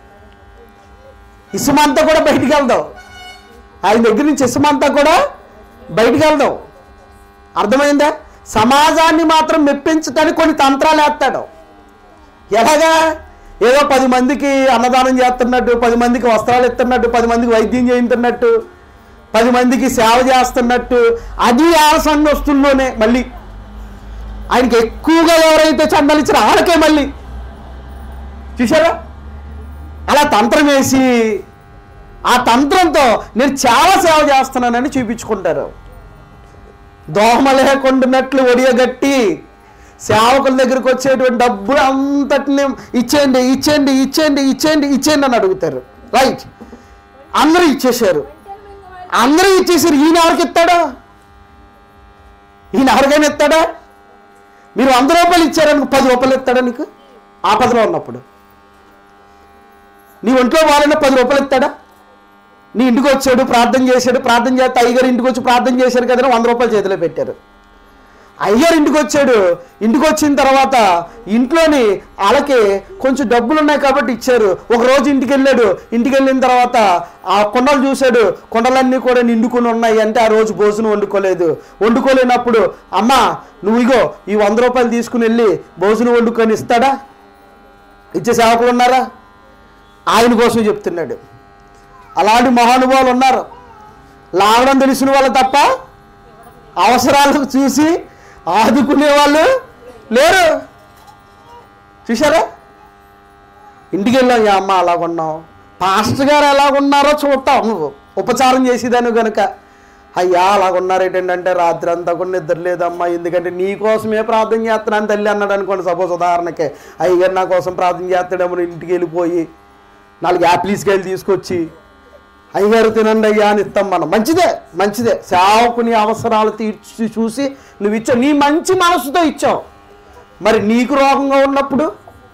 ఇసుమంతా కూడా బయటికి వెళ్దాం ఆయన దగ్గర నుంచి ఇసుమంతా కూడా బయటికి వెళ్దాం అర్థమైందా సమాజాన్ని మాత్రం మెప్పించడానికి కొన్ని తంత్రాలు వేస్తాడు ఎలాగా ఏదో పది మందికి అన్నదానం చేస్తున్నట్టు పది మందికి వస్త్రాలు ఇస్తున్నట్టు పది మందికి వైద్యం చేయించున్నట్టు పది మందికి సేవ చేస్తున్నట్టు అది ఆ సంఘస్తుల్లోనే మళ్ళీ ఆయనకి ఎక్కువగా ఎవరైతే చందాలు ఇచ్చారో వాళ్ళకే మళ్ళీ చూసారా అలా తంత్రం వేసి ఆ తంత్రంతో నేను చాలా సేవ చేస్తున్నానని చూపించుకుంటారు దోమ లేకుండానట్లు ఒడియగట్టి సేవకుల దగ్గరికి వచ్చేటువంటి డబ్బులు అంతటిని ఇచ్చేయండి ఇచ్చేయండి ఇచ్చేయండి ఇచ్చేయండి ఇచ్చేయండి అని అడుగుతారు రైట్ అందరూ ఇచ్చేశారు అందరూ ఇచ్చేసారు ఈయన ఎవరికి ఇస్తాడా ఈయన ఎవరికైనా ఇస్తాడా మీరు వంద రూపాయలు ఇచ్చారనుకో పది రూపాయలు ఇస్తాడా నీకు ఆపదలో ఉన్నప్పుడు నీ ఒంట్లో వాళ్ళని పది రూపాయలు ఇస్తాడా నీ ఇంటికి వచ్చాడు ప్రార్థన చేశాడు ప్రార్థన చేస్తే అయ్యగారు ఇంటికి వచ్చి ప్రార్థన చేశారు కదా వంద రూపాయలు చేతిలో పెట్టారు అయ్యగారు ఇంటికి వచ్చాడు ఇంటికి వచ్చిన తర్వాత ఇంట్లోని వాళ్ళకి కొంచెం డబ్బులు ఉన్నాయి కాబట్టి ఇచ్చారు ఒక రోజు ఇంటికి వెళ్ళాడు ఇంటికి వెళ్ళిన తర్వాత ఆ కొండలు చూశాడు కొండలన్నీ కూడా నిండుకుని ఉన్నాయి అంటే ఆ రోజు భోజనం వండుకోలేదు వండుకోలేనప్పుడు అమ్మా నువ్వు ఇగో ఈ వంద రూపాయలు తీసుకుని వెళ్ళి భోజనం వండుకొని ఇస్తాడా ఇచ్చే సేవకులు ఉన్నారా ఆయన కోసం చెప్తున్నాడు అలాంటి మహానుభావులు ఉన్నారు లాగడం తెలిసిన వాళ్ళు తప్ప అవసరాలకు చూసి ఆదుకునే వాళ్ళు లేరు చూసారా ఇంటికి వెళ్ళాం యా అమ్మ అలాగున్నాం పాస్టర్ గారు ఎలాగున్నారో చూస్తావు నువ్వు ఉపచారం చేసేదాన్ని కనుక అయ్యా అలాగున్నారు ఏంటంటే రాత్రి అంతా కూడా నిద్ర లేదమ్మా ఎందుకంటే నీ కోసమే ప్రార్థన చేస్తున్నాను తల్లి అన్నాడు అనుకోండి సపోజ్ ఉదాహరణకి అయ్యగారు నా కోసం ప్రార్థన చేస్తాడేమో ఇంటికి వెళ్ళిపోయి నాలుగు యాపిల్స్కి వెళ్ళి తీసుకొచ్చి అయ్యగారు తినండి అయ్యా అని ఇస్తాం మనం మంచిదే మంచిదే సేవకుని అవసరాలు తీర్చి చూసి నువ్వు ఇచ్చావు నీ మంచి మనసుతో ఇచ్చావు మరి నీకు రోగంగా ఉన్నప్పుడు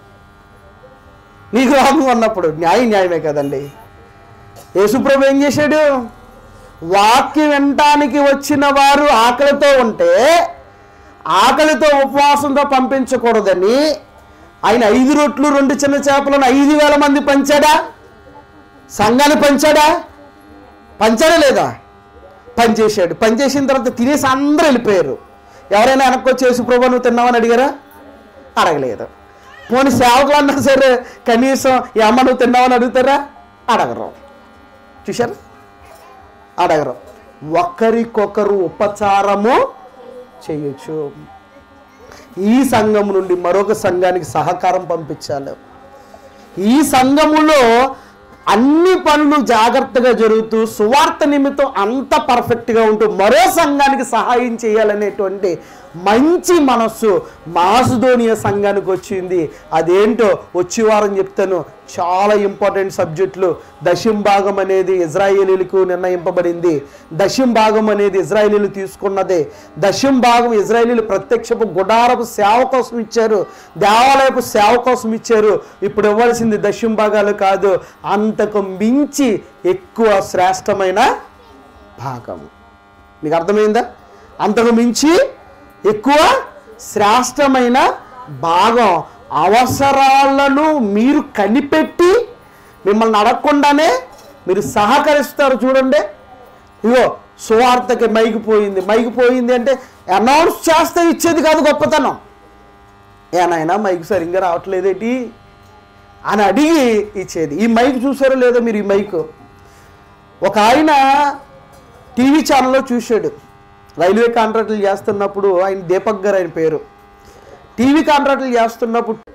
నీకు రోగంగా ఉన్నప్పుడు న్యాయం న్యాయమే కదండి యేసుప్రభు ఏం చేశాడు వాక్యం వినటానికి వచ్చిన వారు ఆకలితో ఉంటే ఆకలితో ఉపవాసంతో పంపించకూడదని ఆయన ఐదు రొట్లు రెండు చిన్న చేపలను ఐదు వేల మంది పంచాడా సంఘాన్ని పంచాడా పంచాడా లేదా పనిచేశాడు పనిచేసిన తర్వాత తినేసి అందరూ వెళ్ళిపోయారు ఎవరైనా వెనక్కి వచ్చి యేసు ప్రభు నువ్వు తిన్నావని అడిగారా అడగలేదు పోనీ సేవకులు అన్నా సరే కనీసం ఈ అమ్మ నువ్వు తిన్నావని అడుగుతారా అడగరు చూశారు అడగరు ఒకరికొకరు ఉపచారము చేయొచ్చు ఈ సంఘం నుండి మరొక సంఘానికి సహకారం పంపించాలి ఈ సంఘములో అన్ని పనులు జాగ్రత్తగా జరుగుతూ సువార్త నిమిత్తం అంత పర్ఫెక్ట్గా ఉంటూ మరో సంఘానికి సహాయం చేయాలనేటువంటి మంచి మనస్సు మాసుధోనియ సంఘానికి వచ్చింది అదేంటో వచ్చే వారం చెప్తాను చాలా ఇంపార్టెంట్ సబ్జెక్టులు దశం భాగం అనేది ఇజ్రాయేలీలకు నిర్ణయింపబడింది దశం భాగం అనేది ఇజ్రాయేలీలు తీసుకున్నదే దశం భాగం ఇజ్రాయేలీలు ప్రత్యక్షపు గుడారపు సేవ కోసం ఇచ్చారు దేవాలయపు సేవ కోసం ఇచ్చారు ఇప్పుడు ఇవ్వాల్సింది దశం భాగాలు కాదు అంతకు మించి ఎక్కువ శ్రేష్టమైన భాగం మీకు అర్థమైందా అంతకు మించి ఎక్కువ శ్రేష్టమైన భాగం అవసరాలను మీరు కనిపెట్టి మిమ్మల్ని అడగకుండానే మీరు సహకరిస్తారు చూడండి ఇగో సువార్తకి మైకి పోయింది మైకి పోయింది అంటే అనౌన్స్ చేస్తే ఇచ్చేది కాదు గొప్పతనం ఏనాయనా మైక్ సరిగ్గా రావట్లేదేటి అని అడిగి ఇచ్చేది ఈ మైక్ చూసారో లేదో మీరు ఈ మైక్ ఒక ఆయన టీవీ ఛానల్లో చూశాడు రైల్వే కాంట్రాక్టులు చేస్తున్నప్పుడు ఆయన దీపక్ గారు ఆయన పేరు టీవీ కాంట్రాక్టులు చేస్తున్నప్పుడు